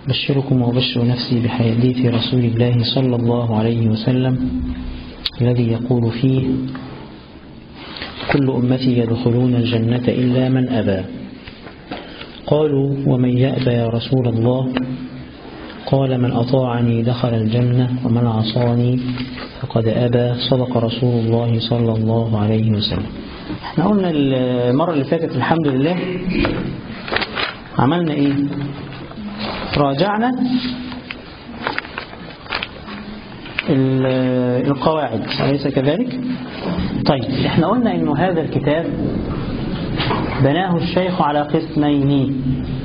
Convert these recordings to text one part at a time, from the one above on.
بشركم وبشر نفسي بحديث رسول الله صلى الله عليه وسلم الذي يقول فيه كل أمتي يدخلون الجنة إلا من أبى قالوا ومن يأبى يا رسول الله قال من أطاعني دخل الجنة ومن عصاني فقد أبى صدق رسول الله صلى الله عليه وسلم احنا قلنا المرة اللي فاتت الحمد لله عملنا ايه راجعنا القواعد أليس كذلك طيب احنا قلنا انه هذا الكتاب بناه الشيخ على قسمين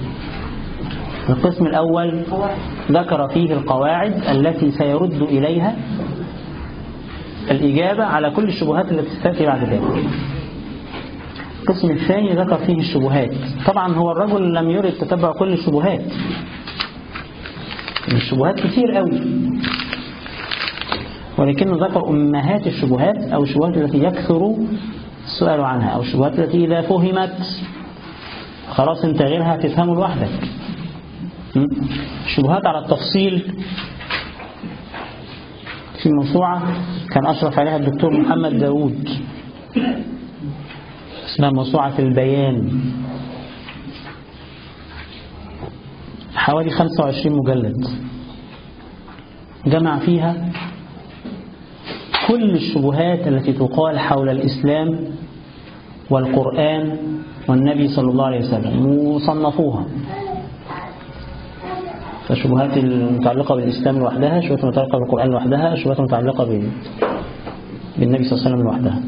القسم الأول ذكر فيه القواعد التي سيرد إليها الإجابة على كل الشبهات التي ستأتي بعد ذلك القسم الثاني ذكر فيه الشبهات طبعا هو الرجل لم يرد تتبع كل الشبهات الشبهات كتير قوي ولكنه ذكر أمهات الشبهات أو الشبهات التي يكثر السؤال عنها أو الشبهات التي إذا فهمت خلاص انت غيرها تفهمه لوحدك الشبهات على التفصيل في موسوعة كان أشرف عليها الدكتور محمد داود اسمها موسوعة البيان حوالي 25 مجلد جمع فيها كل الشبهات التي تقال حول الإسلام والقرآن والنبي صلى الله عليه وسلم وصنفوها فالشبهات المتعلقة بالإسلام لوحدها الشبهات المتعلقة بالقرآن لوحدها الشبهات المتعلقة بالنبي صلى الله عليه وسلم لوحدها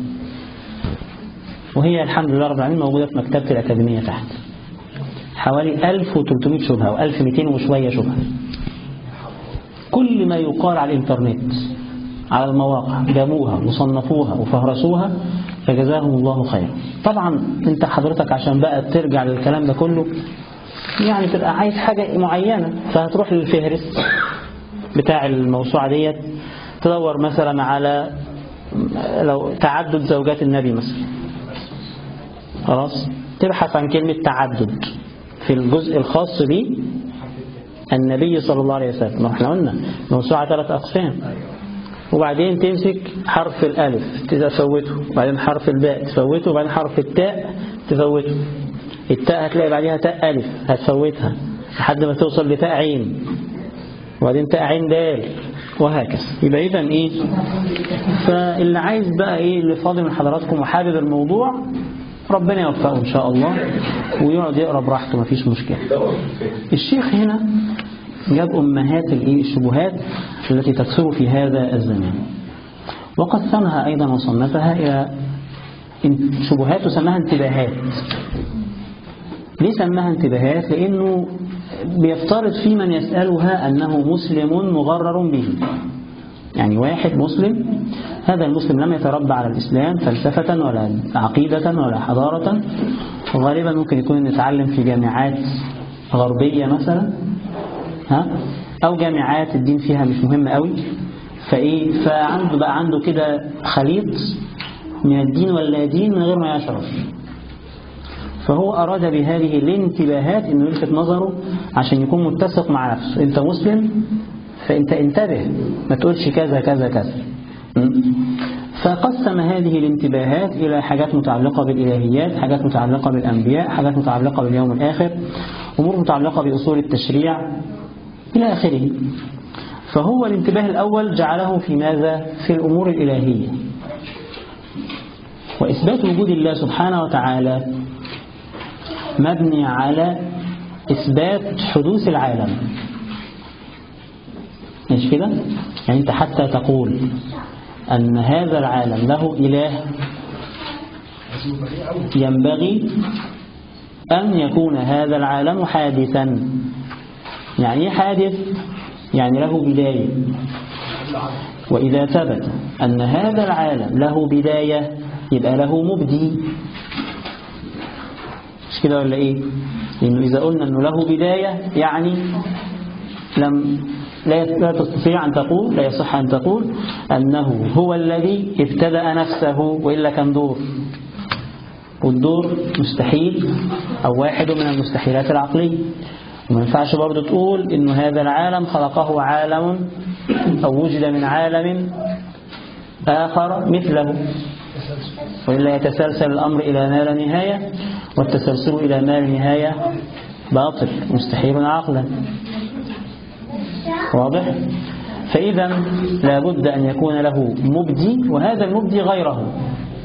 وهي الحمد لله رب العالمين موجودة في مكتبة الأكاديمية تحت حوالي 1300 شبهة و 1200 وشوية شبهة كل ما يقال على الإنترنت على المواقع جابوها وصنفوها وفهرسوها فجزاهم الله خير طبعا انت حضرتك عشان بقى ترجع للكلام ده كله يعني تبقى عايز حاجة معينة فهتروح للفهرس بتاع الموسوعة ديت تدور مثلا على لو تعدد زوجات النبي مثلا خلاص تبحث عن كلمة تعدد في الجزء الخاص به النبي صلى الله عليه وسلم احنا قلنا موسوعة ثلاث أقسام وبعدين تمسك حرف الألف تفوته وبعدين حرف الباء تفوته وبعدين حرف التاء تفوته التاء هتلاقي بعدها تاء ألف هتفوتها لحد ما توصل لتاء عين وبعدين تاء عين دال وهكذا يبقى إذا إيه فاللي عايز بقى إيه اللي فاضي من حضراتكم وحابب الموضوع ربنا يوفقه إن شاء الله ويقعد يقرأ براحته مفيش مشكلة الشيخ هنا جاب أمهات الشبهات التي تكثر في هذا الزمان وقسمها أيضا وصنفها إلى شبهات سماها انتباهات ليه سماها انتباهات لأنه بيفترض في من يسألها أنه مسلم مغرر به يعني واحد مسلم هذا المسلم لم يتربى على الإسلام فلسفة ولا عقيدة ولا حضارة وغالبا ممكن يكون يتعلم في جامعات غربية مثلا ها أو جامعات الدين فيها مش مهم قوي فإيه فعنده بقى عنده كده خليط من الدين ولا دين من غير ما يشعر فهو أراد بهذه الانتباهات أنه يلفت نظره عشان يكون متسق مع نفسه أنت مسلم فأنت انتبه ما تقولش كذا كذا كذا فقسم هذه الانتباهات إلى حاجات متعلقة بالإلهيات حاجات متعلقة بالأنبياء حاجات متعلقة باليوم الآخر أمور متعلقة بأصول التشريع إلى آخره فهو الانتباه الأول جعله في ماذا؟ في الأمور الإلهية وإثبات وجود الله سبحانه وتعالى مبني على إثبات حدوث العالم مش كده؟ يعني أنت حتى تقول أن هذا العالم له إله ينبغي أن يكون هذا العالم حادثا يعني حادث يعني له بداية وإذا ثبت أن هذا العالم له بداية يبقى له مبدي مش كده ولا إيه لأنه إذا قلنا أنه له بداية يعني لم لا تستطيع أن تقول لا يصح أن تقول أنه هو الذي ابتدأ نفسه وإلا كان دور والدور مستحيل أو واحد من المستحيلات العقلية وما ينفعش برضه تقول إن هذا العالم خلقه عالم أو وجد من عالم آخر مثله وإلا يتسلسل الأمر إلى ما لا نهاية والتسلسل إلى ما لا نهاية باطل مستحيل عقلا واضح؟ فإذا لابد أن يكون له مبدي وهذا المبدي غيره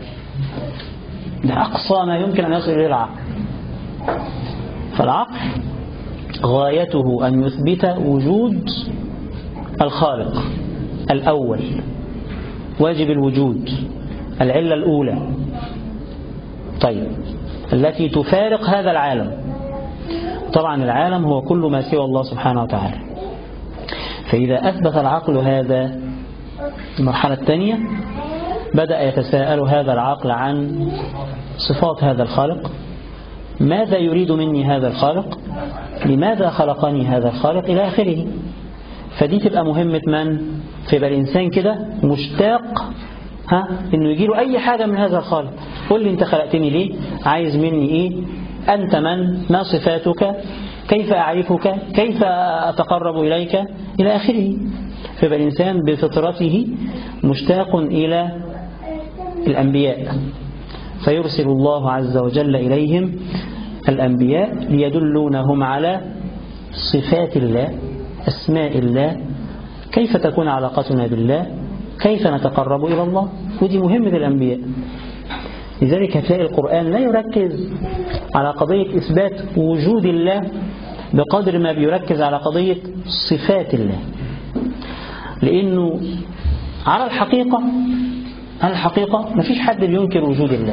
ده أقصى ما يمكن أن يصل إليه العقل فالعقل غايته أن يثبت وجود الخالق الأول واجب الوجود العلة الأولى طيب التي تفارق هذا العالم طبعا العالم هو كل ما سوى الله سبحانه وتعالى فإذا أثبت العقل هذا المرحلة الثانية بدأ يتساءل هذا العقل عن صفات هذا الخالق ماذا يريد مني هذا الخالق لماذا خلقني هذا الخالق إلى آخره فدي تبقى مهمة من فيبقى الإنسان كده مشتاق ها إنه يجيله أي حاجة من هذا الخالق قل لي أنت خلقتني ليه عايز مني إيه أنت من ما صفاتك كيف أعرفك كيف أتقرب إليك إلى آخره فيبقى الإنسان بفطرته مشتاق إلى الأنبياء فيرسل الله عز وجل إليهم الأنبياء ليدلونهم على صفات الله أسماء الله كيف تكون علاقتنا بالله كيف نتقرب إلى الله ودي مهمة الأنبياء لذلك هتلاقي القرآن لا يركز على قضية إثبات وجود الله بقدر ما بيركز على قضية صفات الله لأنه على الحقيقة على الحقيقة ما فيش حد بينكر وجود الله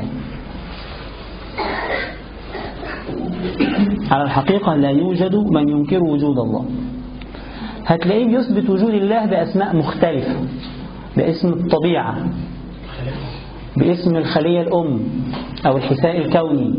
على الحقيقة لا يوجد من ينكر وجود الله هتلاقيه بيثبت وجود الله بأسماء مختلفة باسم الطبيعة باسم الخلية الأم أو الحساء الكوني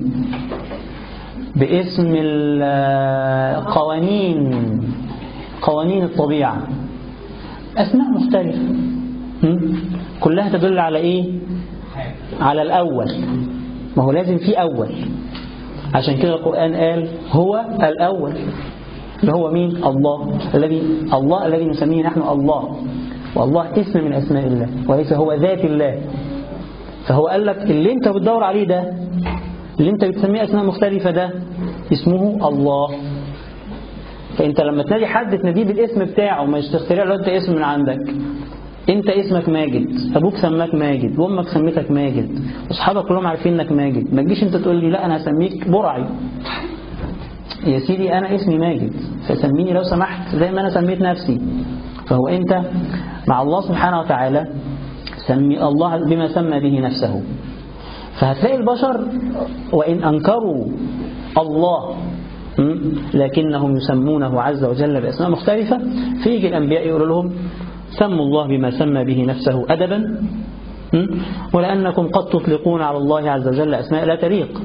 باسم القوانين قوانين الطبيعة أسماء مختلفة كلها تدل على إيه على الأول ما هو لازم في أول عشان كده القرآن قال هو الأول اللي هو مين الله الذي الله الذي نسميه نحن الله والله اسم من أسماء الله وليس هو ذات الله فهو قال لك اللي انت بتدور عليه ده اللي انت بتسميه أسماء مختلفة ده اسمه الله فانت لما تنادي حد تناديه بالاسم بتاعه ما تخترع له انت اسم من عندك انت اسمك ماجد ابوك سماك ماجد وامك سميتك ماجد واصحابك كلهم عارفين انك ماجد ما تجيش انت تقول لي لا انا هسميك برعي يا سيدي انا اسمي ماجد فسميني لو سمحت زي ما انا سميت نفسي فهو انت مع الله سبحانه وتعالى سمي الله بما سمى به نفسه فهتلاقي البشر وإن أنكروا الله لكنهم يسمونه عز وجل بأسماء مختلفة فيجي الأنبياء يقول لهم سموا الله بما سمى به نفسه أدبا ولأنكم قد تطلقون على الله عز وجل أسماء لا تليق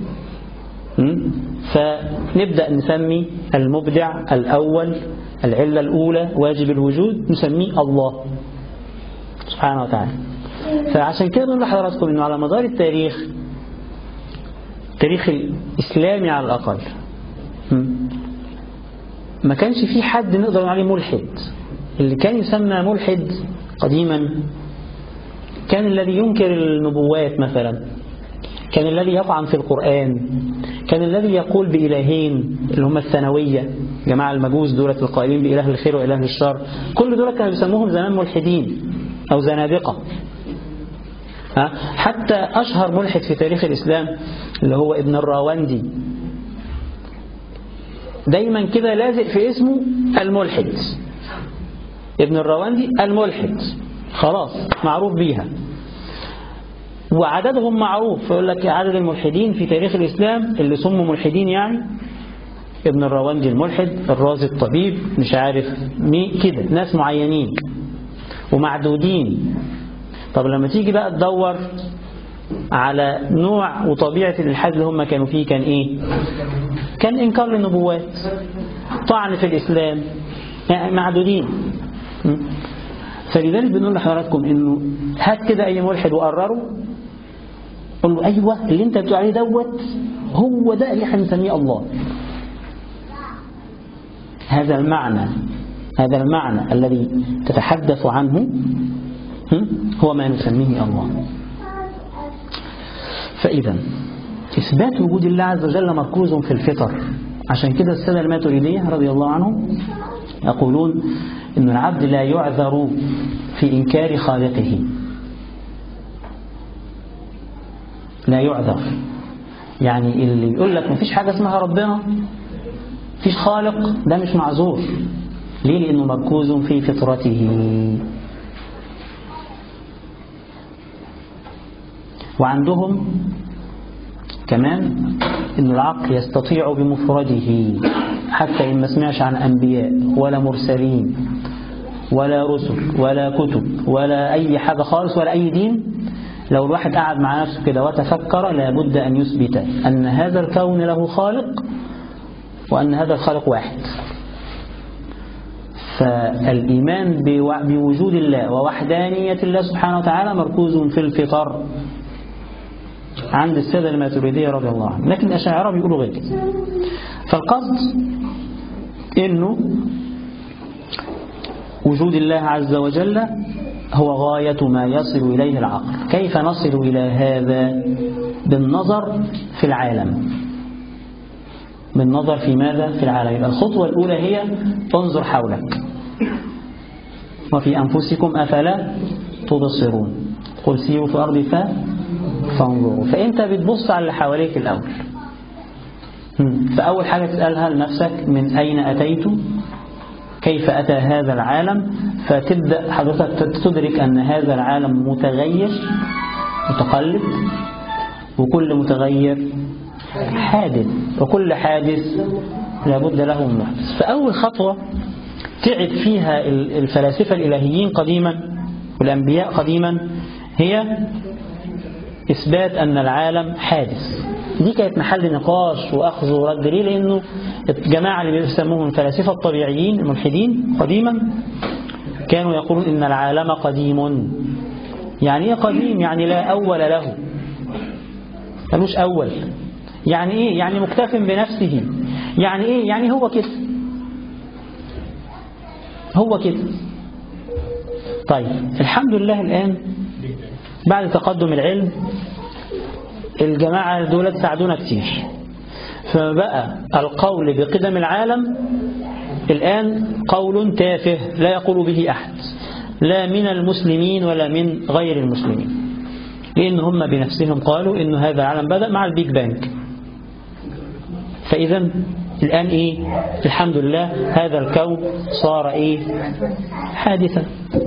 فنبدأ نسمي المبدع الأول العلة الأولى واجب الوجود نسميه الله سبحانه وتعالى فعشان كده نقول لحضراتكم أنه على مدار التاريخ التاريخ الإسلامي على الأقل ما كانش في حد نقدر نقول عليه ملحد اللي كان يسمى ملحد قديما كان الذي ينكر النبوات مثلا كان الذي يطعن في القرآن كان الذي يقول بإلهين اللي هم الثانوية جماعة المجوس دولة القائلين بإله الخير وإله الشر كل دول كانوا يسموهم زمان ملحدين أو زنادقة حتى أشهر ملحد في تاريخ الإسلام اللي هو ابن الراوندي دايما كده لازق في اسمه الملحد ابن الراوندي الملحد خلاص معروف بيها وعددهم معروف فيقول لك عدد الملحدين في تاريخ الإسلام اللي سموا ملحدين يعني ابن الراوندي الملحد الرازي الطبيب مش عارف مين كده ناس معينين ومعدودين طب لما تيجي بقى تدور على نوع وطبيعة الإلحاد اللي هم كانوا فيه كان إيه كان إنكار للنبوات طعن في الإسلام يعني معدودين فلذلك بنقول لحضراتكم إنه هات كده أي ملحد وقرره قول له أيوة اللي أنت بتقول عليه دوت هو ده اللي احنا بنسميه الله هذا المعنى هذا المعنى الذي تتحدث عنه هو ما نسميه الله فإذا إثبات وجود الله عز وجل مركوز في الفطر عشان كده السادة الماتريدية رضي الله عنهم يقولون أن العبد لا يعذر في إنكار خالقه لا يعذر يعني اللي يقول لك مفيش حاجة اسمها ربنا مفيش خالق ده مش معذور ليه لأنه مركوز في فطرته وعندهم كمان أن العقل يستطيع بمفرده حتى إن ما سمعش عن أنبياء ولا مرسلين ولا رسل ولا كتب ولا أي حاجة خالص ولا أي دين لو الواحد قعد مع نفسه كده وتفكر لابد أن يثبت أن هذا الكون له خالق وأن هذا الخالق واحد فالإيمان بوجود الله ووحدانية الله سبحانه وتعالى مركوز في الفطر عند السادة الماتريدية رضي الله عنهم لكن الأشاعرة بيقولوا غير كده فالقصد إنه وجود الله عز وجل هو غاية ما يصل إليه العقل كيف نصل إلى هذا بالنظر في العالم بالنظر في ماذا في العالم الخطوة الأولى هي انظر حولك وفي أنفسكم أفلا تبصرون قل سيروا في الأرض ف فانظروا فأنت بتبص على اللي حواليك الأول فأول حاجة تسألها لنفسك من أين أتيت كيف أتى هذا العالم فتبدأ حضرتك تدرك أن هذا العالم متغير متقلب وكل متغير حادث وكل حادث لابد له من محدث فأول خطوة تعب فيها الفلاسفة الإلهيين قديما والأنبياء قديما هي إثبات أن العالم حادث دي كانت محل نقاش وأخذ ورد ليه لأنه الجماعة اللي بيسموهم الفلاسفة الطبيعيين الملحدين قديما كانوا يقولون إن العالم قديم يعني إيه قديم يعني لا أول له ملوش أول يعني إيه يعني مكتف بنفسه يعني إيه يعني هو كده هو كده طيب الحمد لله الآن بعد تقدم العلم الجماعة دول ساعدونا كتير فبقى القول بقدم العالم الآن قول تافه لا يقول به أحد لا من المسلمين ولا من غير المسلمين لأن هم بنفسهم قالوا إن هذا العالم بدأ مع البيج بانك فإذا الآن إيه الحمد لله هذا الكون صار إيه حادثا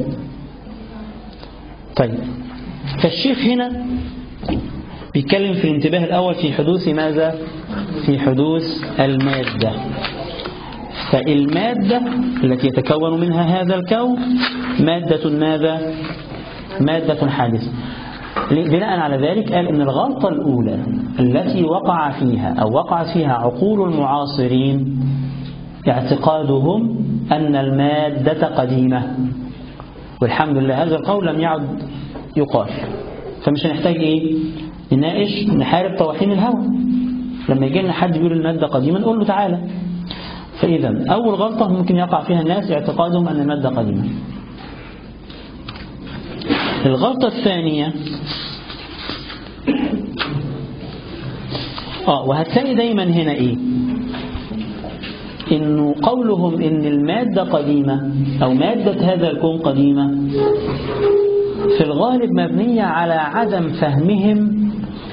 طيب فالشيخ هنا بيتكلم في الانتباه الأول في حدوث ماذا في حدوث المادة فالمادة التي يتكون منها هذا الكون مادة ماذا مادة حادثة بناء على ذلك قال إن الغلطة الأولى التي وقع فيها أو وقعت فيها عقول المعاصرين اعتقادهم أن المادة قديمة والحمد لله هذا القول لم يعد يقال فمش هنحتاج إيه نناقش نحارب طواحين الهوى لما يجي لنا حد يقول المادة قديمة نقول له تعالى فإذا أول غلطة ممكن يقع فيها الناس اعتقادهم أن المادة قديمة الغلطة الثانية آه وهتلاقي دايما هنا إيه إنه قولهم إن المادة قديمة أو مادة هذا الكون قديمة في الغالب مبنية على عدم فهمهم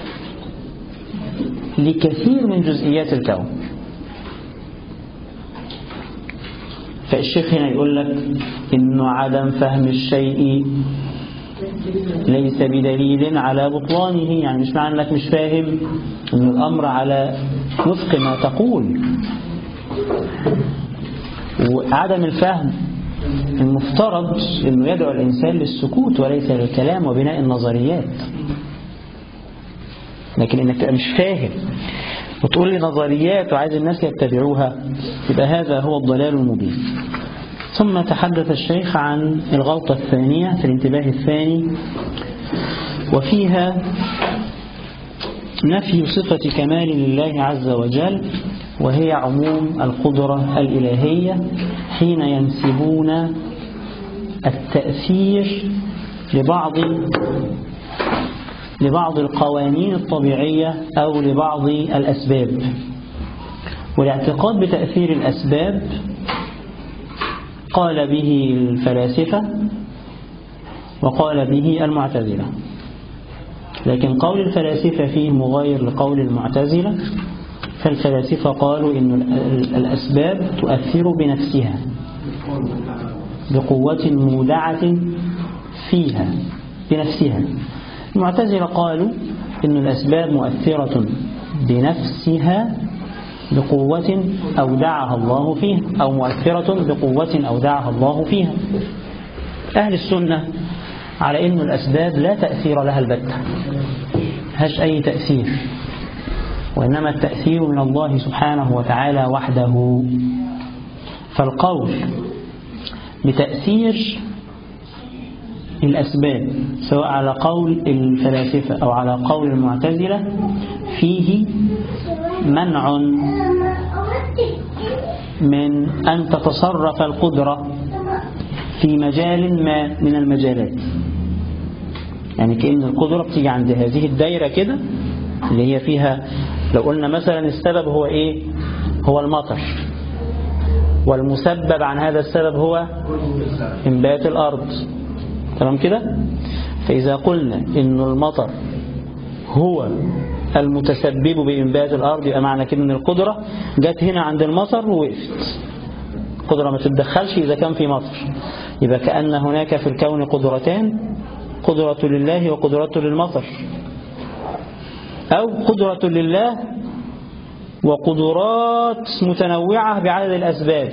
لكثير من جزئيات الكون فالشيخ هنا يقول لك إنه عدم فهم الشيء ليس بدليل على بطلانه يعني مش معنى انك مش فاهم ان الامر على وفق ما تقول وعدم الفهم المفترض انه يدعو الانسان للسكوت وليس للكلام وبناء النظريات لكن انك تبقى مش فاهم وتقول لي نظريات وعايز الناس يتبعوها يبقى هذا هو الضلال المبين ثم تحدث الشيخ عن الغلطة الثانية في الانتباه الثاني وفيها نفي صفة كمال لله عز وجل وهي عموم القدرة الإلهية حين ينسبون التأثير لبعض لبعض القوانين الطبيعية أو لبعض الأسباب والاعتقاد بتأثير الأسباب قال به الفلاسفة وقال به المعتزلة لكن قول الفلاسفة فيه مغاير لقول المعتزلة فالفلاسفة قالوا إن الأسباب تؤثر بنفسها بقوة مودعة فيها بنفسها المعتزلة قالوا إن الأسباب مؤثرة بنفسها بقوة أودعها الله فيها أو مؤثرة بقوة أودعها الله فيها أهل السنة على أن الأسباب لا تأثير لها البتة هش أي تأثير وإنما التأثير من الله سبحانه وتعالى وحده فالقول بتأثير الأسباب سواء على قول الفلاسفة أو على قول المعتزلة فيه منع من أن تتصرف القدرة في مجال ما من المجالات يعني كأن القدرة بتيجي عند هذه الدايرة كده اللي هي فيها لو قلنا مثلا السبب هو إيه هو المطر والمسبب عن هذا السبب هو إنبات الأرض تمام كده فإذا قلنا إن المطر هو المتسبب بإنبات الأرض يبقى معنى كده إن القدرة جت هنا عند المطر ووقفت القدرة ما تتدخلش إذا كان في مطر يبقى كأن هناك في الكون قدرتان قدرة لله وقدرة للمطر أو قدرة لله وقدرات متنوعة بعدد الأسباب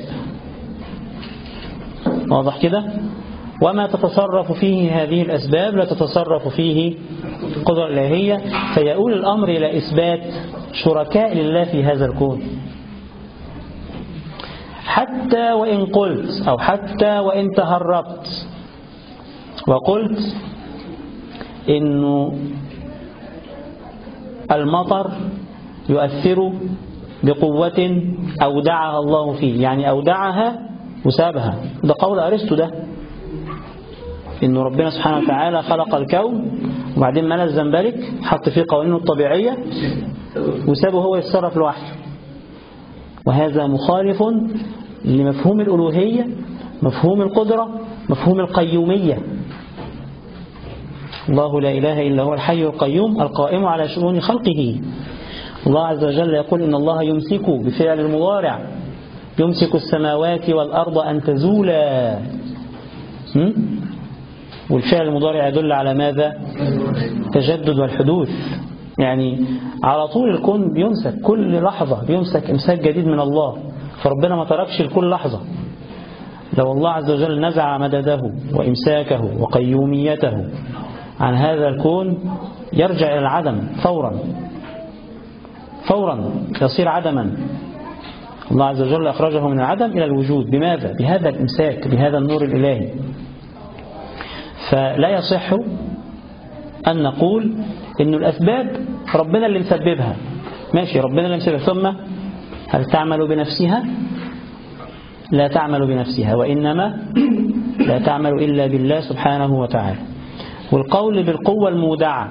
واضح كده وما تتصرف فيه هذه الأسباب لا تتصرف فيه القدرة الإلهية فيؤول الأمر إلى إثبات شركاء لله في هذا الكون حتى وإن قلت أو حتى وإن تهربت وقلت إنه المطر يؤثر بقوة أودعها الله فيه يعني أودعها وسابها ده قول أرسطو ده إن ربنا سبحانه وتعالى خلق الكون وبعدين ملا الزنبلك حط فيه قوانينه الطبيعية وسابه هو يتصرف لوحده وهذا مخالف لمفهوم الألوهية مفهوم القدرة مفهوم القيومية الله لا إله إلا هو الحي القيوم القائم على شؤون خلقه الله عز وجل يقول إن الله يمسك بفعل المضارع يمسك السماوات والأرض أن تزولا والفعل المضارع يدل على ماذا تجدد والحدوث يعني على طول الكون بيمسك كل لحظة بيمسك إمساك جديد من الله فربنا ما تركش لكل لحظة لو الله عز وجل نزع مدده وإمساكه وقيوميته عن هذا الكون يرجع إلى العدم فورا فورا يصير عدما الله عز وجل أخرجه من العدم إلى الوجود بماذا؟ بهذا الإمساك بهذا النور الإلهي فلا يصح أن نقول إن الأسباب ربنا اللي مسببها ماشي ربنا اللي مسببها ثم هل تعمل بنفسها لا تعمل بنفسها وإنما لا تعمل إلا بالله سبحانه وتعالى والقول بالقوة المودعة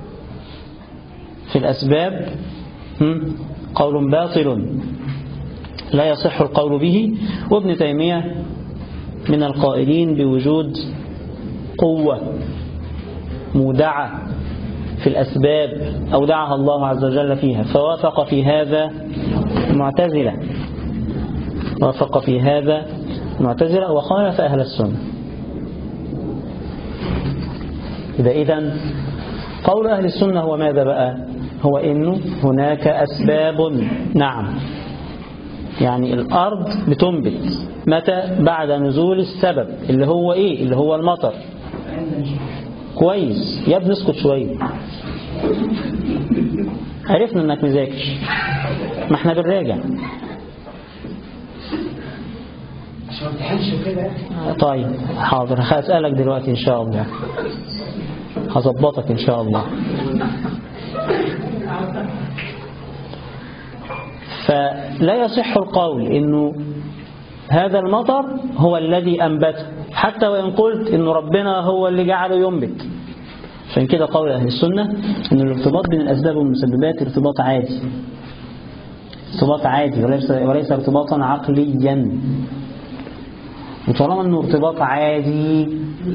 في الأسباب قول باطل لا يصح القول به وابن تيمية من القائلين بوجود قوة مودعة في الأسباب أودعها الله عز وجل فيها فوافق في هذا المعتزلة وافق في هذا المعتزلة وخالف أهل السنة إذا إذن قول أهل السنة هو ماذا بقى هو إنه هناك أسباب نعم يعني الأرض بتنبت متى بعد نزول السبب اللي هو إيه اللي هو المطر كويس يا ابني اسكت شوية عرفنا انك مذاكر ما احنا بنراجع طيب حاضر هسألك دلوقتي ان شاء الله هظبطك ان شاء الله فلا يصح القول انه هذا المطر هو الذي أنبته حتى وإن قلت إن ربنا هو اللي جعله ينبت عشان كده قول أهل السنة أن الارتباط بين الأسباب والمسببات ارتباط عادي ارتباط عادي وليس, وليس ارتباطا عقليا وطالما أنه ارتباط عادي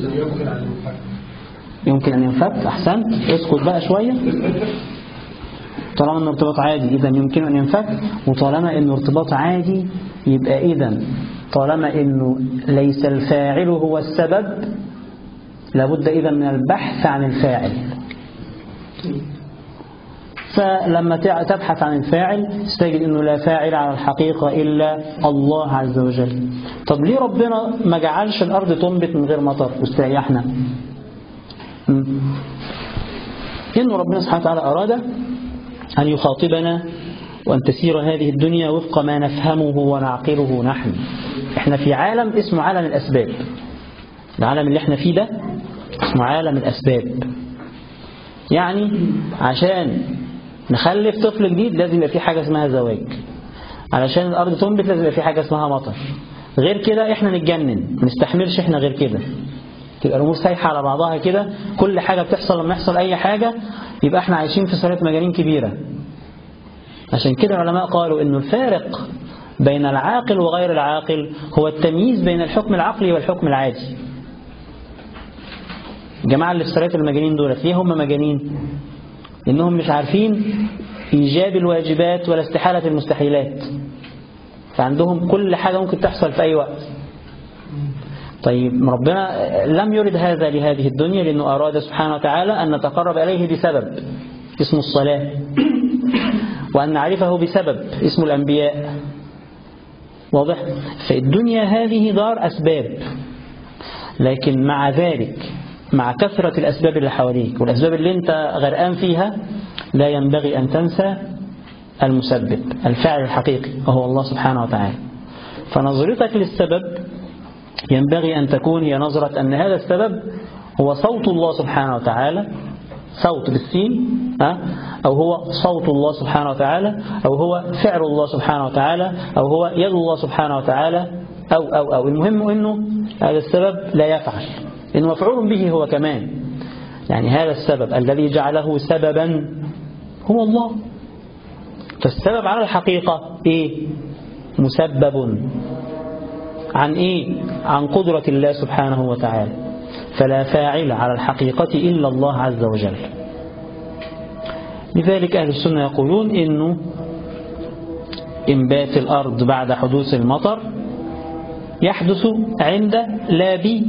يمكن أن ينفك أحسنت اسكت بقى شوية طالما أنه ارتباط عادي إذا يمكن أن ينفك وطالما أنه ارتباط عادي يبقى إذا طالما أنه ليس الفاعل هو السبب لابد إذا من البحث عن الفاعل فلما تبحث عن الفاعل تجد أنه لا فاعل على الحقيقة إلا الله عز وجل طب ليه ربنا ما جعلش الأرض تنبت من غير مطر واستريحنا إنه ربنا سبحانه وتعالى أراد أن يخاطبنا وأن تسير هذه الدنيا وفق ما نفهمه ونعقله نحن احنا في عالم اسمه عالم الأسباب العالم اللي احنا فيه ده اسمه عالم الأسباب يعني عشان نخلف طفل جديد لازم يبقى في حاجة اسمها زواج علشان الأرض تنبت لازم يبقى في حاجة اسمها مطر غير كده احنا نتجنن ما نستحملش احنا غير كده تبقى الأمور سايحة على بعضها كده كل حاجة بتحصل لما يحصل أي حاجة يبقى احنا عايشين في صورة مجانين كبيرة عشان كده العلماء قالوا انه الفارق بين العاقل وغير العاقل هو التمييز بين الحكم العقلي والحكم العادي الجماعة اللي في سراية المجانين دولت ليه هم مجانين لأنهم مش عارفين إيجاب الواجبات ولا استحالة المستحيلات فعندهم كل حاجة ممكن تحصل في أي وقت طيب ربنا لم يرد هذا لهذه الدنيا لأنه أراد سبحانه وتعالى أن نتقرب إليه بسبب اسمه الصلاة وأن نعرفه بسبب اسمه الأنبياء واضح فالدنيا هذه دار أسباب لكن مع ذلك مع كثرة الأسباب اللي حواليك والأسباب اللي انت غرقان فيها لا ينبغي أن تنسى المسبب الفاعل الحقيقي وهو الله سبحانه وتعالى فنظرتك للسبب ينبغي أن تكون هي نظرة أن هذا السبب هو صوت الله سبحانه وتعالى صوت بالسين أو هو صوت الله سبحانه وتعالى أو هو فعل الله سبحانه وتعالى أو هو يد الله سبحانه وتعالى أو أو أو المهم أنه هذا السبب لا يفعل إنه مفعول به هو كمان يعني هذا السبب الذي جعله سببا هو الله فالسبب على الحقيقة إيه مسبب عن إيه عن قدرة الله سبحانه وتعالى فلا فاعل على الحقيقة إلا الله عز وجل لذلك أهل السنة يقولون إنه إنبات الأرض بعد حدوث المطر يحدث عند لا بي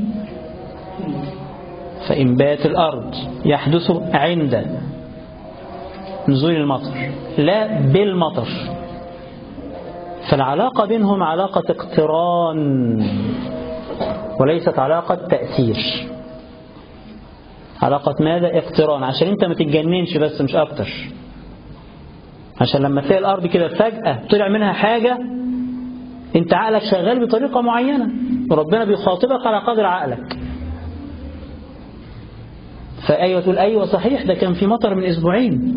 فإنبات الأرض يحدث عند نزول المطر لا بالمطر فالعلاقة بينهم علاقة اقتران وليست علاقة تأثير علاقة ماذا اقتران عشان انت ما تتجننش بس مش اكتر عشان لما تلاقي الارض كده فجأة طلع منها حاجة انت عقلك شغال بطريقة معينة وربنا بيخاطبك على قدر عقلك فأيوة تقول أيوة صحيح ده كان في مطر من أسبوعين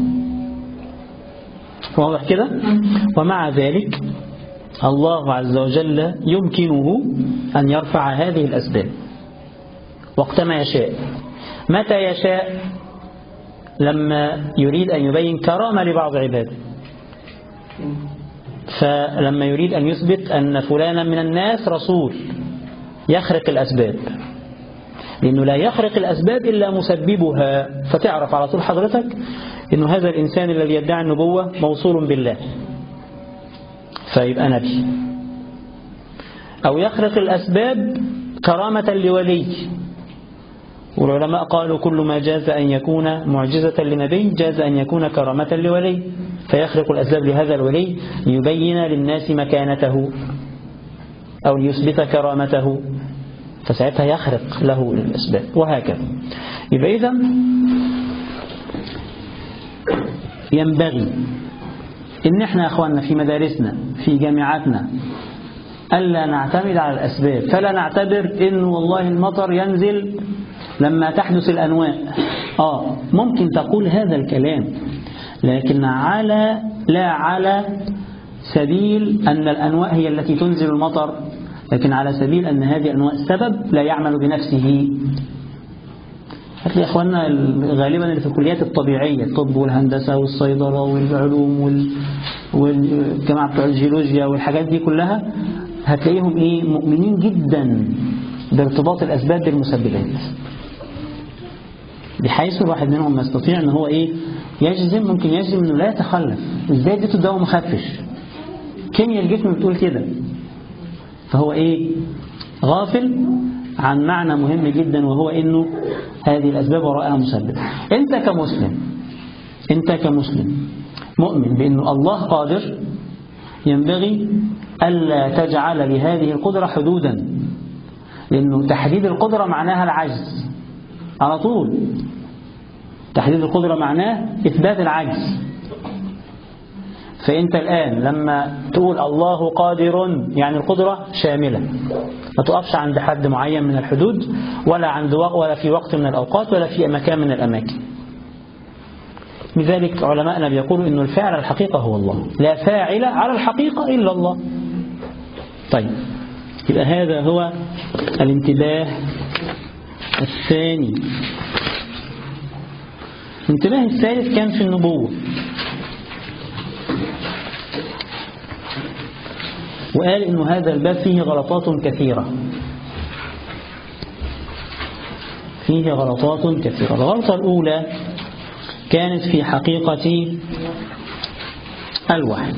واضح كده ومع ذلك الله عز وجل يمكنه أن يرفع هذه الأسباب وقتما يشاء متى يشاء لما يريد أن يبين كرامة لبعض عباده فلما يريد أن يثبت أن فلانا من الناس رسول يخرق الأسباب لأنه لا يخرق الأسباب إلا مسببها فتعرف على طول حضرتك أنه هذا الإنسان الذي يدعي النبوة موصول بالله فيبقى نبي أو يخرق الأسباب كرامة لولي والعلماء قالوا كل ما جاز أن يكون معجزة لنبي جاز أن يكون كرامة لولي فيخرق الأسباب لهذا الولي ليبين للناس مكانته أو ليثبت كرامته فساعتها يخرق له الأسباب وهكذا يبقى إذا ينبغي إن إحنا أخواننا في مدارسنا في جامعاتنا ألا نعتمد على الأسباب فلا نعتبر إن والله المطر ينزل لما تحدث الأنواء آه ممكن تقول هذا الكلام لكن على لا على سبيل أن الأنواء هي التي تنزل المطر لكن على سبيل أن هذه الأنواء سبب لا يعمل بنفسه هتلاقي إخواننا غالبا اللي في الكليات الطبيعية الطب والهندسة والصيدلة والعلوم وال... والجماعة بتوع الجيولوجيا والحاجات دي كلها هتلاقيهم إيه مؤمنين جدا بارتباط الأسباب بالمسببات بحيث الواحد منهم يستطيع ان هو ايه يجزم ممكن يجزم انه لا يتخلف ازاي اديته الدواء مخفش كيمياء الجسم بتقول كده فهو ايه غافل عن معنى مهم جدا وهو انه هذه الاسباب وراءها مسبب انت كمسلم انت كمسلم مؤمن بانه الله قادر ينبغي الا تجعل لهذه القدره حدودا لانه تحديد القدره معناها العجز على طول تحديد القدرة معناه إثبات العجز فأنت الآن لما تقول الله قادر يعني القدرة شاملة ما تقفش عند حد معين من الحدود ولا عند وق ولا في وقت من الأوقات ولا في مكان من الأماكن لذلك علماءنا بيقولوا أن الفعل الحقيقة هو الله لا فاعل على الحقيقة إلا الله طيب يبقى هذا هو الانتباه الثاني الانتباه الثالث كان في النبوة وقال إن هذا الباب فيه غلطات كثيرة فيه غلطات كثيرة الغلطة الأولى كانت في حقيقة الوحي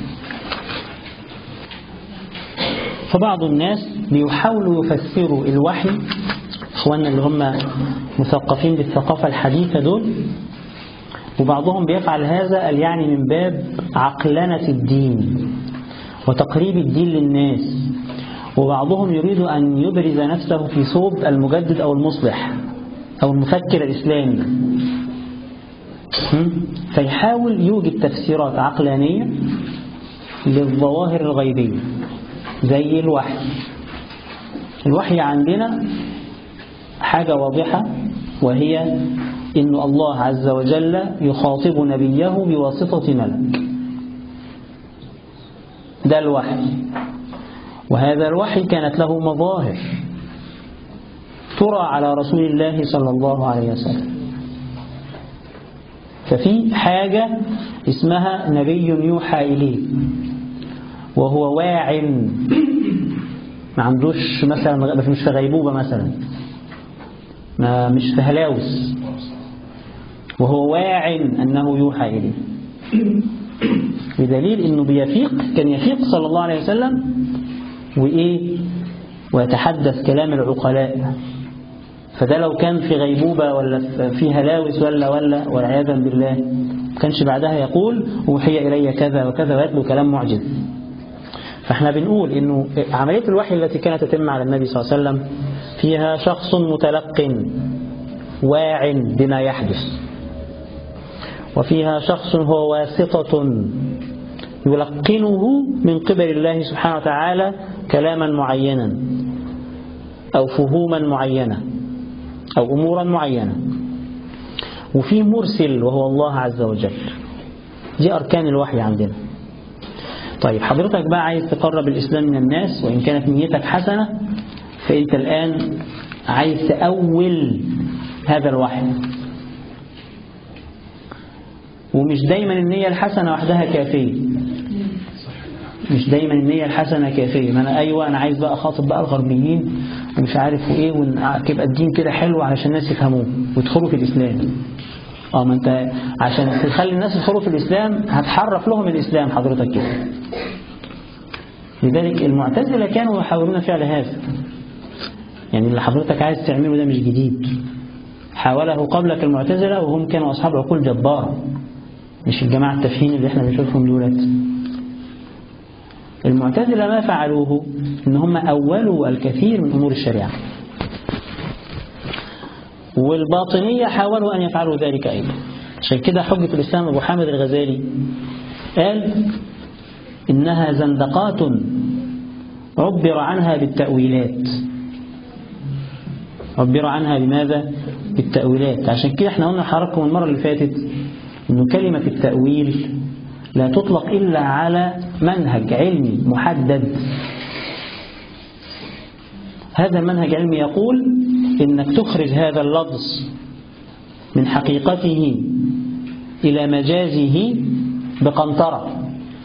فبعض الناس بيحاولوا يفسروا الوحي اخواننا اللي هم مثقفين بالثقافة الحديثة دول وبعضهم بيفعل هذا يعني من باب عقلنة الدين وتقريب الدين للناس وبعضهم يريد أن يبرز نفسه في صوب المجدد أو المصلح أو المفكر الإسلامي فيحاول يوجد تفسيرات عقلانية للظواهر الغيبية زي الوحي الوحي عندنا حاجة واضحة وهي إن الله عز وجل يخاطب نبيه بواسطة ملك ده الوحي وهذا الوحي كانت له مظاهر ترى على رسول الله صلى الله عليه وسلم ففي حاجة اسمها نبي يوحى إليه وهو واع ما عندوش مثلا مش في غيبوبة مثلا ما مش في هلاوس وهو واع أنه يوحى إليه بدليل أنه بيفيق كان يفيق صلى الله عليه وسلم وإيه ويتحدث كلام العقلاء فده لو كان في غيبوبة ولا في هلاوس ولا ولا والعياذا بالله ما كانش بعدها يقول أوحي إلي كذا وكذا ويتلو كلام معجز فاحنا بنقول انه عملية الوحي التي كانت تتم على النبي صلى الله عليه وسلم فيها شخص متلق واع بما يحدث وفيها شخص هو واسطة يلقنه من قبل الله سبحانه وتعالى كلاما معينا أو فهوما معينة أو أمورا معينة وفي مرسل وهو الله عز وجل دي أركان الوحي عندنا طيب حضرتك بقى عايز تقرب الإسلام من الناس وإن كانت نيتك حسنة فأنت الآن عايز تأول هذا الوحي ومش دايما النية الحسنة وحدها كافية مش دايما النية الحسنة كافية ما أنا أيوة أنا عايز بقى أخاطب بقى الغربيين ومش عارف وإيه ويبقى الدين كده حلو علشان الناس يفهموه ويدخلوا في الإسلام اه ما انت عشان تخلي الناس يدخلوا في الإسلام هتحرف لهم الإسلام حضرتك كده لذلك المعتزلة كانوا يحاولون فعل هذا يعني اللي حضرتك عايز تعمله ده مش جديد حاوله قبلك المعتزلة وهم كانوا أصحاب عقول جبارة مش الجماعة التفهين اللي احنا بنشوفهم دولت المعتزلة ما فعلوه ان هم أولوا الكثير من أمور الشريعة والباطنية حاولوا أن يفعلوا ذلك أيضا عشان كده حجة الإسلام أبو حامد الغزالي قال إنها زندقات عبر عنها بالتأويلات عبر عنها بماذا؟ بالتأويلات عشان كده احنا قلنا لحضراتكم المرة اللي فاتت إنه كلمة التأويل لا تطلق إلا على منهج علمي محدد هذا المنهج العلمي يقول إنك تخرج هذا اللفظ من حقيقته إلى مجازه بقنطرة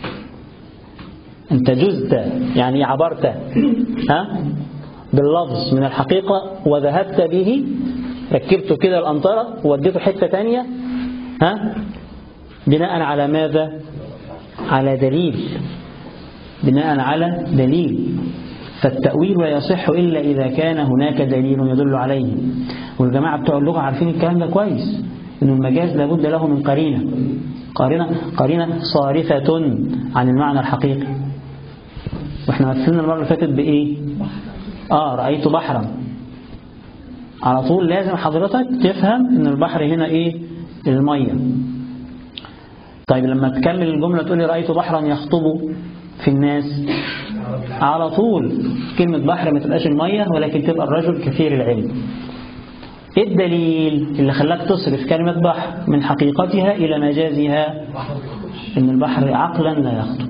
أنت جزت يعني عبرت ها باللفظ من الحقيقة وذهبت به ركبته كده الأنطرة ووديته حتة تانية ها بناء على ماذا على دليل بناء على دليل فالتأويل لا يصح إلا إذا كان هناك دليل يدل عليه والجماعة بتوع اللغة عارفين الكلام ده كويس إن المجاز لابد له من قرينة قرينة, قرينة صارفة عن المعنى الحقيقي واحنا مثلنا المرة اللي فاتت بإيه آه رأيت بحرا على طول لازم حضرتك تفهم إن البحر هنا إيه المية طيب لما تكمل الجملة تقولي رأيت بحرا يخطب في الناس على طول كلمة بحر ما تبقاش المية ولكن تبقى الرجل كثير العلم ايه الدليل اللي خلاك تصرف كلمة بحر من حقيقتها إلى مجازها إن البحر عقلا لا يخطب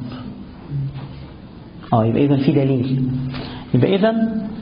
اه يبقى إذا في دليل يبقى إذا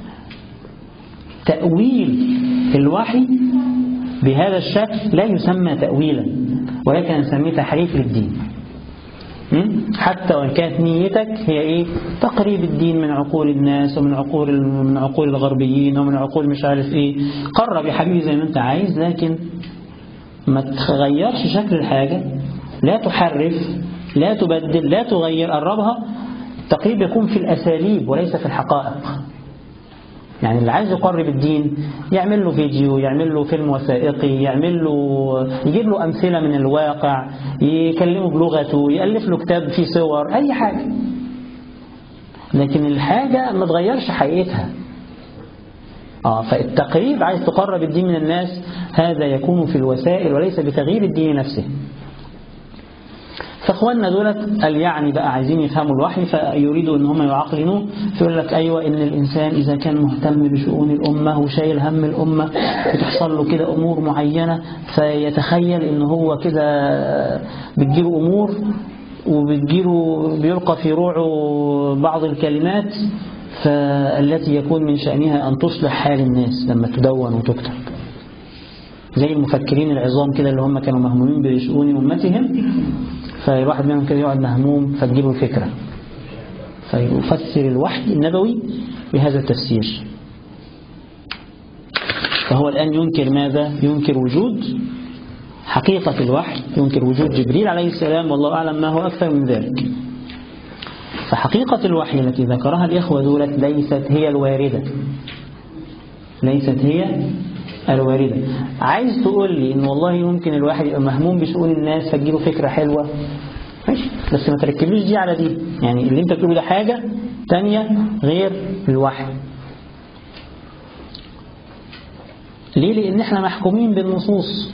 تأويل الوحي بهذا الشكل لا يسمى تأويلا ولكن نسميه تحريف للدين حتى وإن كانت نيتك هي إيه تقريب الدين من عقول الناس ومن عقول من عقول الغربيين ومن عقول مش عارف إيه قرب يا حبيبي زي ما أنت عايز لكن ما تغيرش شكل الحاجة لا تحرف لا تبدل لا تغير قربها التقريب يكون في الأساليب وليس في الحقائق يعني اللي عايز يقرب الدين يعمل له فيديو يعمل له فيلم وثائقي يعمل له يجيب له أمثلة من الواقع يكلمه بلغته يألف له كتاب فيه صور أي حاجة لكن الحاجة ما تغيرش حقيقتها آه فالتقريب عايز تقرب الدين من الناس هذا يكون في الوسائل وليس بتغيير الدين نفسه فاخواننا دولت قال يعني بقى عايزين يفهموا الوحي فيريدوا ان هم يعقلنوه فيقول لك ايوه ان الانسان اذا كان مهتم بشؤون الامه وشايل هم الامه بتحصل له كده امور معينه فيتخيل ان هو كده بتجيله امور وبتجيله بيلقى في روعه بعض الكلمات فالتي يكون من شأنها أن تصلح حال الناس لما تدون وتكتب زي المفكرين العظام كده اللي هم كانوا مهمومين بشؤون أمتهم فالواحد منهم كده يقعد مهموم فتجيله الفكرة فيفسر الوحي النبوي بهذا التفسير فهو الآن ينكر ماذا؟ ينكر وجود حقيقة الوحي ينكر وجود جبريل عليه السلام والله أعلم ما هو أكثر من ذلك فحقيقة الوحي التي ذكرها الإخوة دولت ليست هي الواردة ليست هي الواردة عايز تقول لي إن والله يمكن الواحد يبقى مهموم بشؤون الناس فتجيله فكرة حلوة ماشي بس ما تركبليش دي على دي يعني اللي انت بتقوله ده حاجة تانية غير الوحي ليه لأن احنا محكومين بالنصوص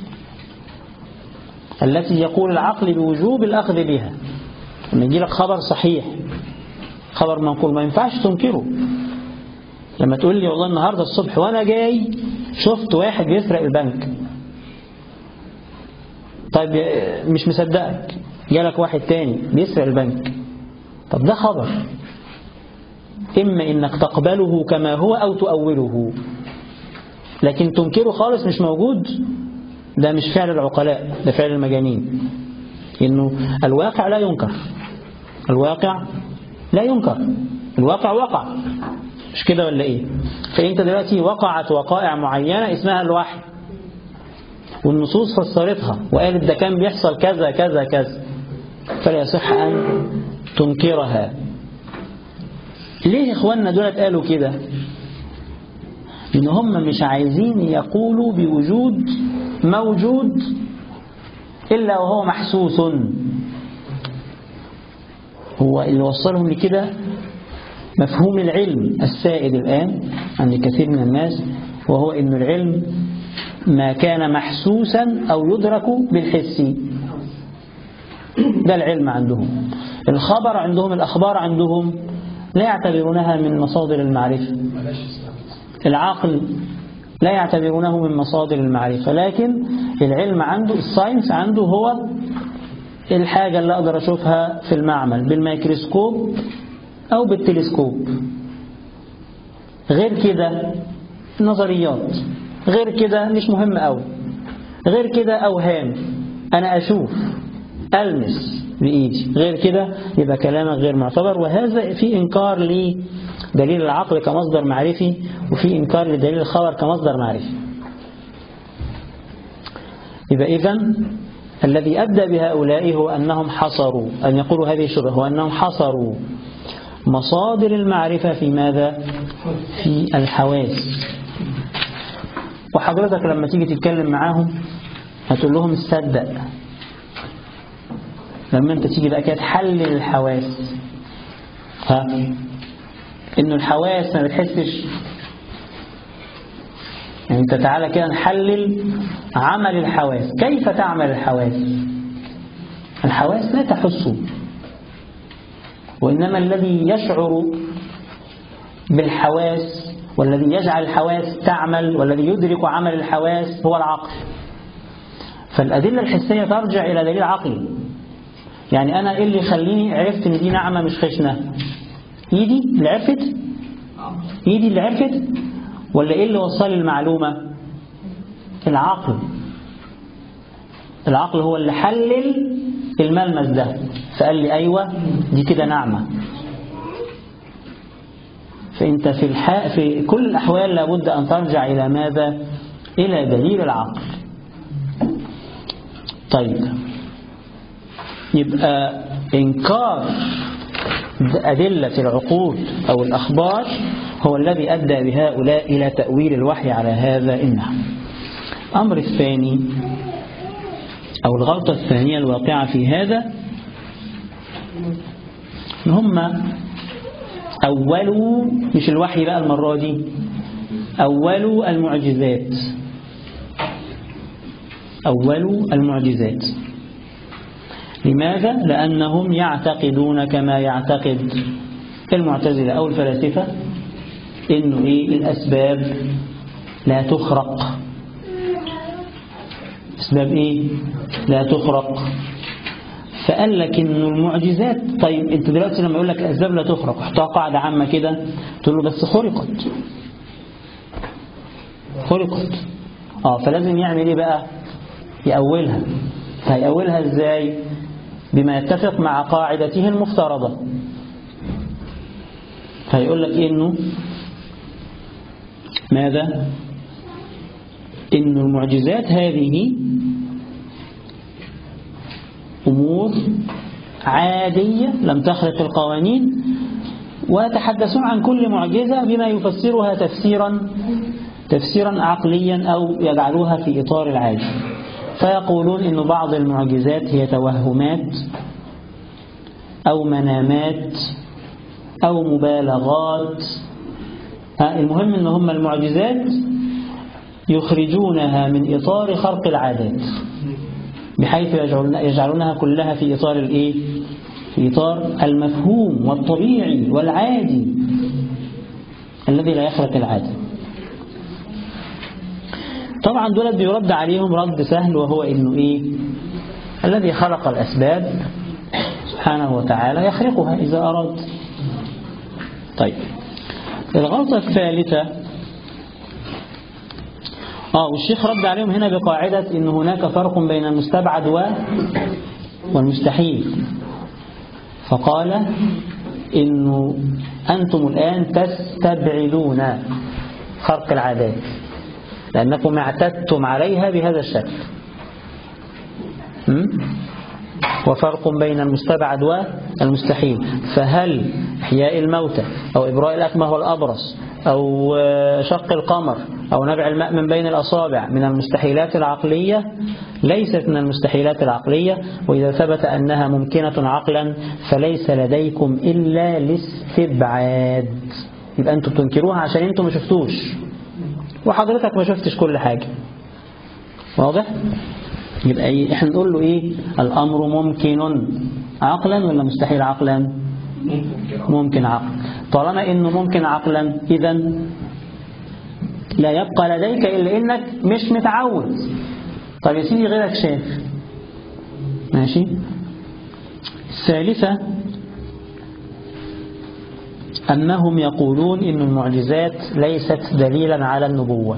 التي يقول العقل بوجوب الأخذ بها لما يجي لك خبر صحيح خبر منقول ما ينفعش تنكره لما تقول لي والله النهاردة الصبح وأنا جاي شفت واحد بيسرق البنك طيب مش مصدقك جالك واحد تاني بيسرق البنك طب ده خبر إما إنك تقبله كما هو أو تؤوله لكن تنكره خالص مش موجود ده مش فعل العقلاء ده فعل المجانين إنه الواقع لا ينكر الواقع لا ينكر الواقع وقع مش كده ولا ايه فانت دلوقتي وقعت وقائع معينة اسمها الوحي والنصوص فسرتها وقالت ده كان بيحصل كذا كذا كذا فلا يصح أن تنكرها ليه إخواننا دولت قالوا كده إن هم مش عايزين يقولوا بوجود موجود إلا وهو محسوس هو اللي وصلهم لكده مفهوم العلم السائد الآن عند كثير من الناس وهو أن العلم ما كان محسوسا أو يدرك بالحس ده العلم عندهم الخبر عندهم الأخبار عندهم لا يعتبرونها من مصادر المعرفة العقل لا يعتبرونه من مصادر المعرفة لكن العلم عنده الساينس عنده هو الحاجة اللي أقدر أشوفها في المعمل بالميكروسكوب أو بالتلسكوب غير كده نظريات غير كده مش مهم أوي غير كده أوهام أنا أشوف ألمس بإيدي غير كده يبقى كلامك غير معتبر وهذا في إنكار لدليل العقل كمصدر معرفي وفي إنكار لدليل الخبر كمصدر معرفي يبقى إذن الذي أبدأ بهؤلاء هو أنهم حصروا أن يقولوا هذه الشبهة هو أنهم حصروا مصادر المعرفة في ماذا؟ في الحواس وحضرتك لما تيجي تتكلم معاهم هتقول لهم تصدق لما انت تيجي بقى كده تحلل الحواس ها انه الحواس ما بتحسش يعني انت تعالى كده نحلل عمل الحواس كيف تعمل الحواس الحواس لا تحس وإنما الذي يشعر بالحواس والذي يجعل الحواس تعمل والذي يدرك عمل الحواس هو العقل فالأدلة الحسية ترجع إلى دليل عقلي يعني أنا إيه اللي يخليني عرفت إن دي نعمة مش خشنة إيدي اللي عرفت إيدي اللي عرفت ولا إيه اللي وصل لي المعلومة العقل العقل هو اللي حلل الملمس ده فقال لي أيوة دي كده نعمة فأنت في, الح... في كل الأحوال لابد أن ترجع إلى ماذا إلى دليل العقل طيب يبقى إنكار أدلة العقول أو الأخبار هو الذي أدى بهؤلاء إلى تأويل الوحي على هذا النحو الأمر الثاني أو الغلطة الثانية الواقعة في هذا إن هم أولوا مش الوحي بقى المرة دي أولوا المعجزات أولوا المعجزات لماذا؟ لأنهم يعتقدون كما يعتقد المعتزلة أو الفلاسفة إنه إيه الأسباب لا تخرق أسباب إيه؟ لا تخرق فقال لك إنه المعجزات طيب أنت دلوقتي لما يقول لك أسباب لا تخرق احطها قاعدة عامة كده تقول له بس خرقت خرقت اه فلازم يعمل ايه بقى يأولها فيأولها ازاي بما يتفق مع قاعدته المفترضة فيقول لك انه ماذا إن المعجزات هذه أمور عادية لم تخرق القوانين ويتحدثون عن كل معجزة بما يفسرها تفسيرا تفسيرا عقليا أو يجعلوها في إطار العادي فيقولون إن بعض المعجزات هي توهمات أو منامات أو مبالغات المهم إن هم المعجزات يخرجونها من إطار خرق العادات بحيث يجعلونها كلها في إطار الإيه؟ في إطار المفهوم والطبيعي والعادي الذي لا يخرق العادة طبعا دول بيرد عليهم رد سهل وهو إنه إيه الذي خلق الأسباب سبحانه وتعالى يخرقها إذا أراد طيب الغلطة الثالثة آه والشيخ رد عليهم هنا بقاعدة إن هناك فرق بين المستبعد و والمستحيل فقال إنه أنتم الآن تستبعدون خرق العادات لأنكم اعتدتم عليها بهذا الشكل وفرق بين المستبعد والمستحيل فهل إحياء الموتى أو إبراء الأكمه والأبرص أو شق القمر أو نبع الماء من بين الأصابع من المستحيلات العقلية ليست من المستحيلات العقلية وإذا ثبت أنها ممكنة عقلا فليس لديكم إلا الاستبعاد يبقى أنتم بتنكروها عشان أنتم ما شفتوش وحضرتك ما شفتش كل حاجة واضح؟ يبقى إيه؟ احنا نقول له ايه الامر ممكن عقلا ولا مستحيل عقلا ممكن عقلا طالما انه ممكن عقلا اذا لا يبقى لديك الا انك مش متعود طب يا سيدي غيرك شاف ماشي الثالثة أنهم يقولون إن المعجزات ليست دليلا على النبوة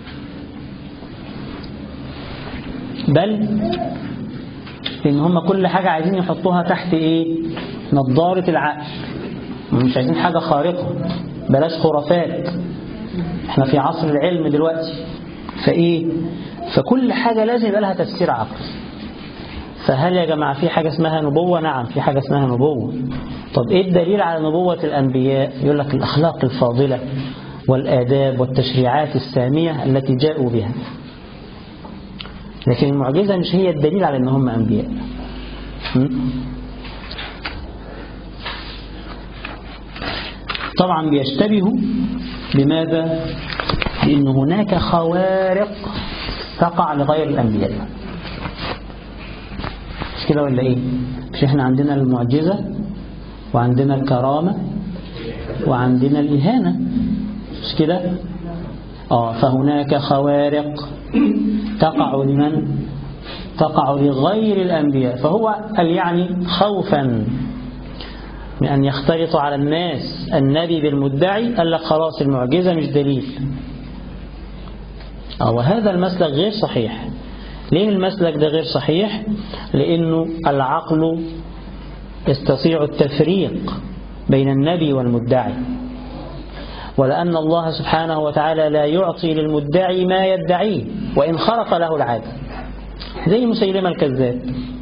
بل إن هم كل حاجة عايزين يحطوها تحت إيه نظارة العقل مش عايزين حاجة خارقة بلاش خرافات احنا في عصر العلم دلوقتي فإيه فكل حاجة لازم يبقى لها تفسير عقلي فهل يا جماعة في حاجة اسمها نبوة نعم في حاجة اسمها نبوة طب ايه الدليل على نبوة الأنبياء يقول لك الأخلاق الفاضلة والآداب والتشريعات السامية التي جاءوا بها لكن المعجزة مش هي الدليل على ان هم أنبياء طبعا بيشتبهوا بماذا لأن هناك خوارق تقع لغير الأنبياء مش كده ولا ايه مش احنا عندنا المعجزة وعندنا الكرامة وعندنا الإهانة مش كده آه فهناك خوارق تقع لمن تقع لغير الأنبياء فهو قال يعني خوفا من أن يختلط على الناس النبي بالمدعي قال لك خلاص المعجزة مش دليل آه وهذا المسلك غير صحيح ليه المسلك ده غير صحيح لأنه العقل يستطيع التفريق بين النبي والمدعي ولأن الله سبحانه وتعالى لا يعطي للمدعي ما يدعيه وإن خرق له العادة زي مسيلمة الكذاب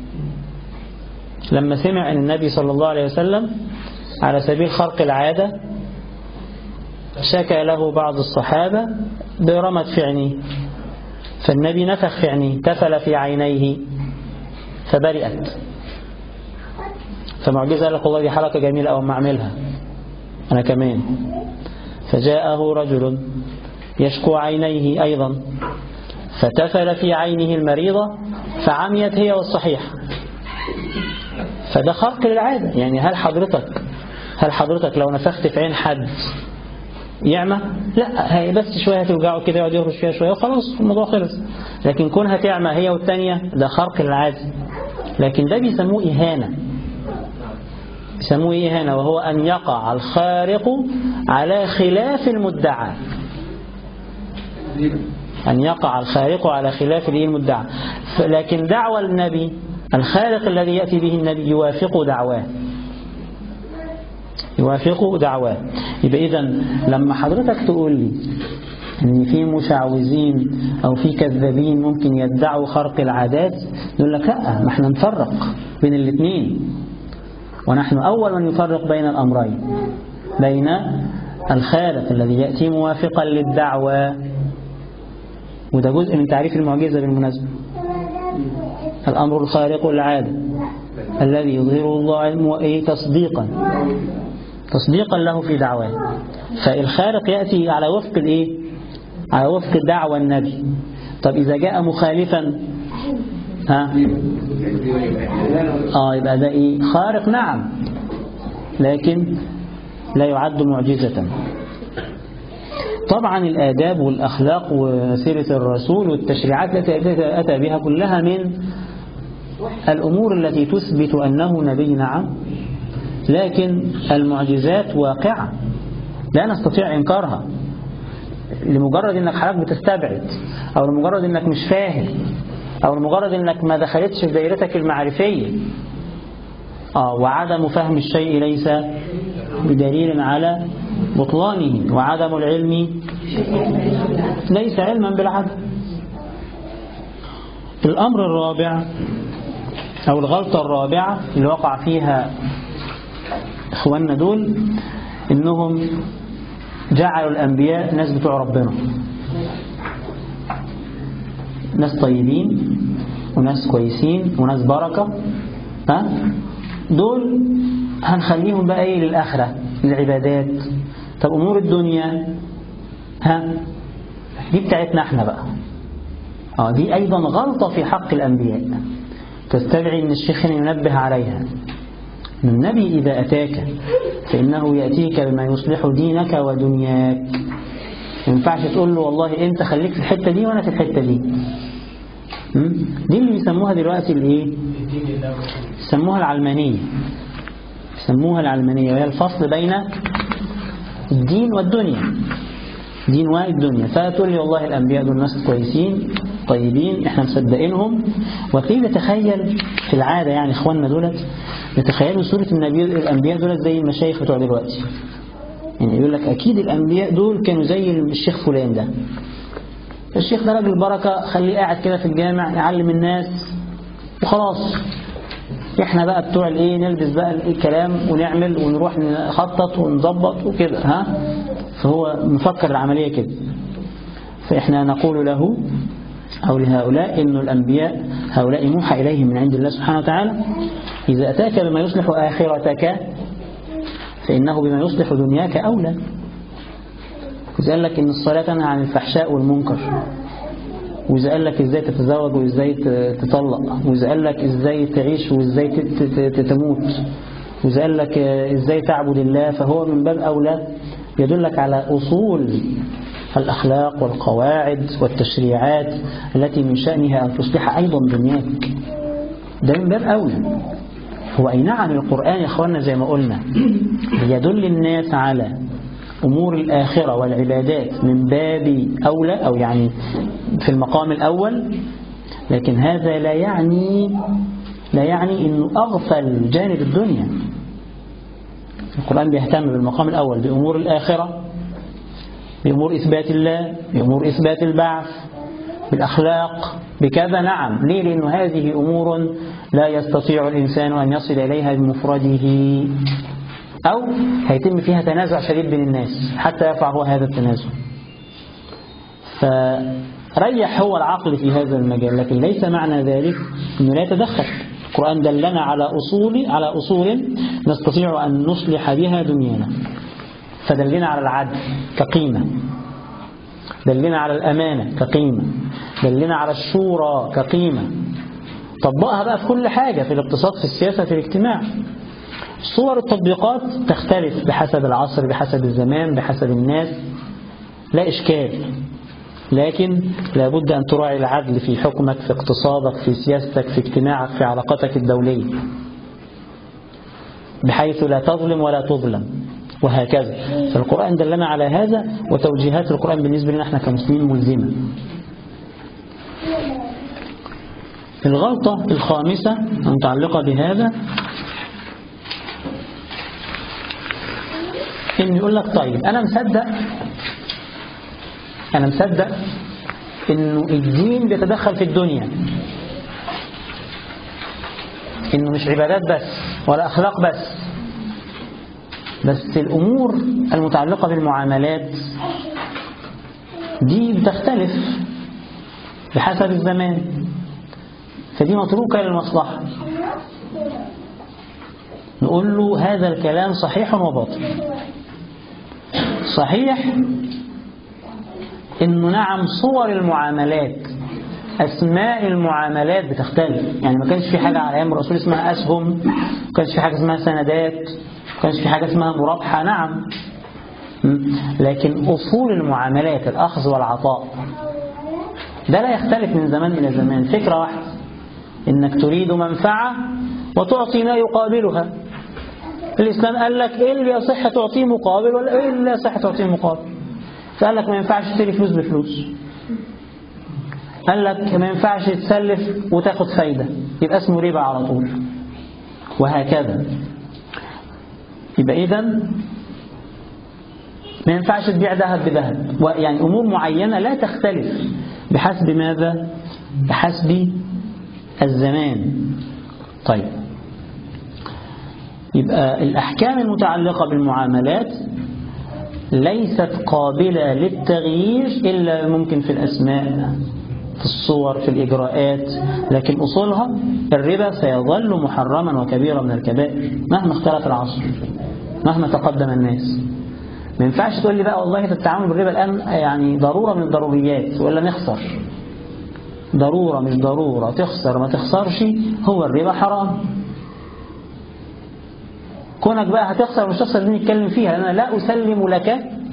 لما سمع أن النبي صلى الله عليه وسلم على سبيل خرق العادة شكى له بعض الصحابة برمت في عينيه فالنبي نفخ في عينيه تفل في عينيه فبرئت فمعجزة لك والله دي حركة جميلة أو ما أعملها أنا كمان فجاءه رجل يشكو عينيه أيضا فتفل في عينه المريضة فعميت هي والصحيح فده خرق للعادة يعني هل حضرتك هل حضرتك لو نفخت في عين حد يعمى لا هي بس شوية هتوجعه كده يقعد يهرش فيها شوية وخلاص الموضوع خلص لكن كونها تعمى هي والتانية ده خرق للعادة لكن ده بيسموه إهانة بيسموه إهانة وهو أن يقع الخارق على خلاف المدعى أن يقع الخارق على خلاف المدعى لكن دعوى النبي الخالق الذي يأتي به النبي يوافق دعواه يوافق دعواه يبقى إذا لما حضرتك تقول لي ان في مشعوذين او في كذابين ممكن يدعوا خرق العادات يقول لك لا ما احنا نفرق بين الاثنين ونحن اول من يفرق بين الامرين بين الخالق الذي ياتي موافقا للدعوة وده جزء من تعريف المعجزه بالمناسبه الامر الخارق العاده الذي يظهره الله تصديقا تصديقا له في دعواه فالخارق يأتي على وفق الايه على وفق دعوى النبي طب إذا جاء مخالفا ها آه يبقى ده إيه خارق نعم لكن لا يعد معجزة طبعا الآداب والأخلاق وسيرة الرسول والتشريعات التي أتى بها كلها من الأمور التي تثبت أنه نبي نعم لكن المعجزات واقعة لا نستطيع إنكارها لمجرد انك حضرتك بتستبعد او لمجرد انك مش فاهم او لمجرد انك ما دخلتش في دائرتك المعرفية اه وعدم فهم الشيء ليس بدليل على بطلانه وعدم العلم ليس علما بالعدم الامر الرابع او الغلطة الرابعة اللي وقع فيها اخواننا دول انهم جعلوا الأنبياء ناس بتوع ربنا ناس طيبين وناس كويسين وناس بركة ها دول هنخليهم بقى ايه للآخرة للعبادات طب أمور الدنيا ها دي بتاعتنا احنا بقى اه دي أيضا غلطة في حق الأنبياء تستدعي ان الشيخ ينبه عليها النبي إذا أتاك فإنه يأتيك بما يصلح دينك ودنياك ما ينفعش تقول له والله أنت خليك في الحتة دي وأنا في الحتة دي دي اللي بيسموها دلوقتي الايه سموها العلمانية سموها العلمانية وهي الفصل بين الدين والدنيا دين والدنيا فتقول لي والله الأنبياء دول ناس كويسين طيبين احنا مصدقينهم وتلاقيه بيتخيل في العادة يعني اخواننا دولت بيتخيلوا سورة النبي الأنبياء دولت زي المشايخ بتوع دلوقتي يعني يقول لك أكيد الأنبياء دول كانوا زي الشيخ فلان ده الشيخ ده راجل بركة خليه قاعد كده في الجامع يعلم الناس وخلاص احنا بقى بتوع الايه نلبس بقى الكلام ونعمل ونروح نخطط ونظبط وكده ها فهو مفكر العملية كده فإحنا نقول له أو لهؤلاء إن الأنبياء هؤلاء موحى إليهم من عند الله سبحانه وتعالى إذا أتاك بما يصلح آخرتك فإنه بما يصلح دنياك أولى إذا قال لك إن الصلاة تنهى عن الفحشاء والمنكر وإذا قال لك إزاي تتزوج وإزاي تطلق وإذا قال لك إزاي تعيش وإزاي تموت وإذا قال لك إزاي تعبد الله فهو من باب أولى يدلك على أصول الأخلاق والقواعد والتشريعات التي من شأنها أن تصلح أيضا دنياك ده من باب أولى هو أي نعم القرآن يا أخوانا زي ما قلنا يدل الناس على أمور الآخرة والعبادات من باب أولى أو يعني في المقام الأول لكن هذا لا يعني لا يعني أنه أغفل جانب الدنيا القرآن بيهتم بالمقام الأول بأمور الآخرة بأمور إثبات الله بأمور إثبات البعث بالأخلاق بكذا نعم ليه لأن هذه أمور لا يستطيع الإنسان أن يصل إليها بمفرده أو هيتم فيها تنازع شديد بين الناس حتى يقع هو هذا التنازع فريح هو العقل في هذا المجال لكن ليس معنى ذلك أنه لا يتدخل القرآن دلنا على أصول على أصول نستطيع أن نصلح بها دنيانا فدلنا على العدل كقيمة دلنا على الأمانة كقيمة دلنا على الشورى كقيمة طبقها بقى في كل حاجة في الاقتصاد في السياسة في الاجتماع صور التطبيقات تختلف بحسب العصر بحسب الزمان بحسب الناس لا إشكال لكن لابد أن تراعي العدل في حكمك في اقتصادك في سياستك في اجتماعك في علاقتك الدولية بحيث لا تظلم ولا تظلم وهكذا فالقرآن دلنا على هذا وتوجيهات القرآن بالنسبة لنا احنا كمسلمين ملزمة الغلطة الخامسة المتعلقة بهذا إن يقول لك طيب أنا مصدق أنا مصدق إنه الدين بيتدخل في الدنيا إنه مش عبادات بس ولا أخلاق بس بس الأمور المتعلقة بالمعاملات دي بتختلف بحسب الزمان فدي متروكة للمصلحة نقول له هذا الكلام صحيح وباطل صحيح انه نعم صور المعاملات اسماء المعاملات بتختلف يعني ما كانش في حاجة على ايام الرسول اسمها اسهم ما كانش في حاجة اسمها سندات ما كانش في حاجة اسمها مرابحة نعم لكن اصول المعاملات الاخذ والعطاء ده لا يختلف من زمان الى زمان فكرة واحدة انك تريد منفعة وتعطي ما يقابلها الإسلام قال لك إيه اللي يصح تعطيه مقابل ولا إيه اللي يصح تعطيه مقابل فقال لك ما ينفعش تشتري فلوس بفلوس قال لك ما ينفعش تسلف وتاخد فايدة يبقى اسمه ربا على طول وهكذا يبقى إذا ما ينفعش تبيع ذهب بذهب يعني أمور معينة لا تختلف بحسب ماذا بحسب الزمان طيب يبقى الأحكام المتعلقة بالمعاملات ليست قابلة للتغيير إلا ممكن في الأسماء في الصور في الإجراءات لكن أصولها الربا سيظل محرما وكبيرا من الكبائر مهما اختلف العصر مهما تقدم الناس ما ينفعش تقول لي بقى والله التعامل بالربا الآن يعني ضرورة من الضروريات ولا نخسر ضرورة مش ضرورة تخسر ما تخسرش هو الربا حرام كونك بقى هتخسر مش تخسر دي نتكلم فيها أنا لا أسلم لك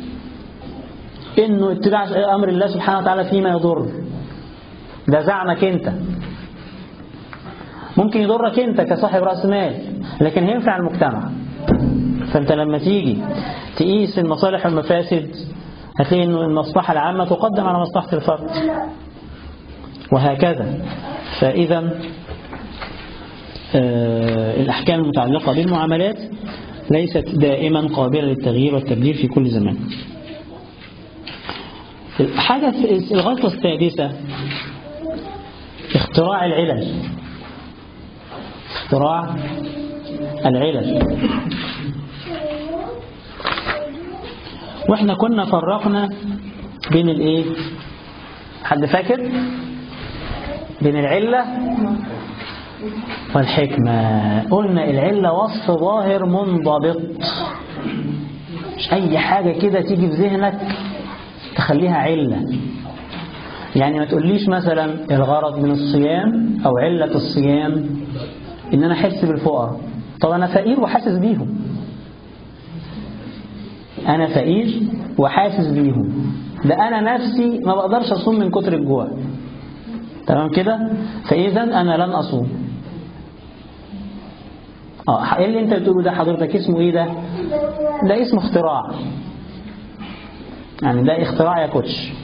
إنه اتباع أمر الله سبحانه وتعالى فيما يضر ده زعمك أنت ممكن يضرك انت كصاحب رأس مال لكن هينفع المجتمع فانت لما تيجي تقيس المصالح والمفاسد هتلاقي انه المصلحة العامة تقدم على مصلحة الفرد وهكذا فإذا آه الأحكام المتعلقة بالمعاملات ليست دائما قابلة للتغيير والتبديل في كل زمان الحاجة الغلطة السادسة اختراع العلل اختراع العلل واحنا كنا فرقنا بين الايه حد فاكر بين العلة والحكمة قلنا العلة وصف ظاهر منضبط مش اي حاجة كده تيجي في ذهنك تخليها علة يعني ما تقوليش مثلا الغرض من الصيام او علة الصيام ان انا احس بالفقراء طب انا فقير وحاسس بيهم انا فقير وحاسس بيهم ده انا نفسي ما بقدرش اصوم من كتر الجوع تمام كده فاذا انا لن اصوم اه ايه اللي انت بتقوله ده حضرتك اسمه ايه ده ده اسمه اختراع يعني ده اختراع يا كوتش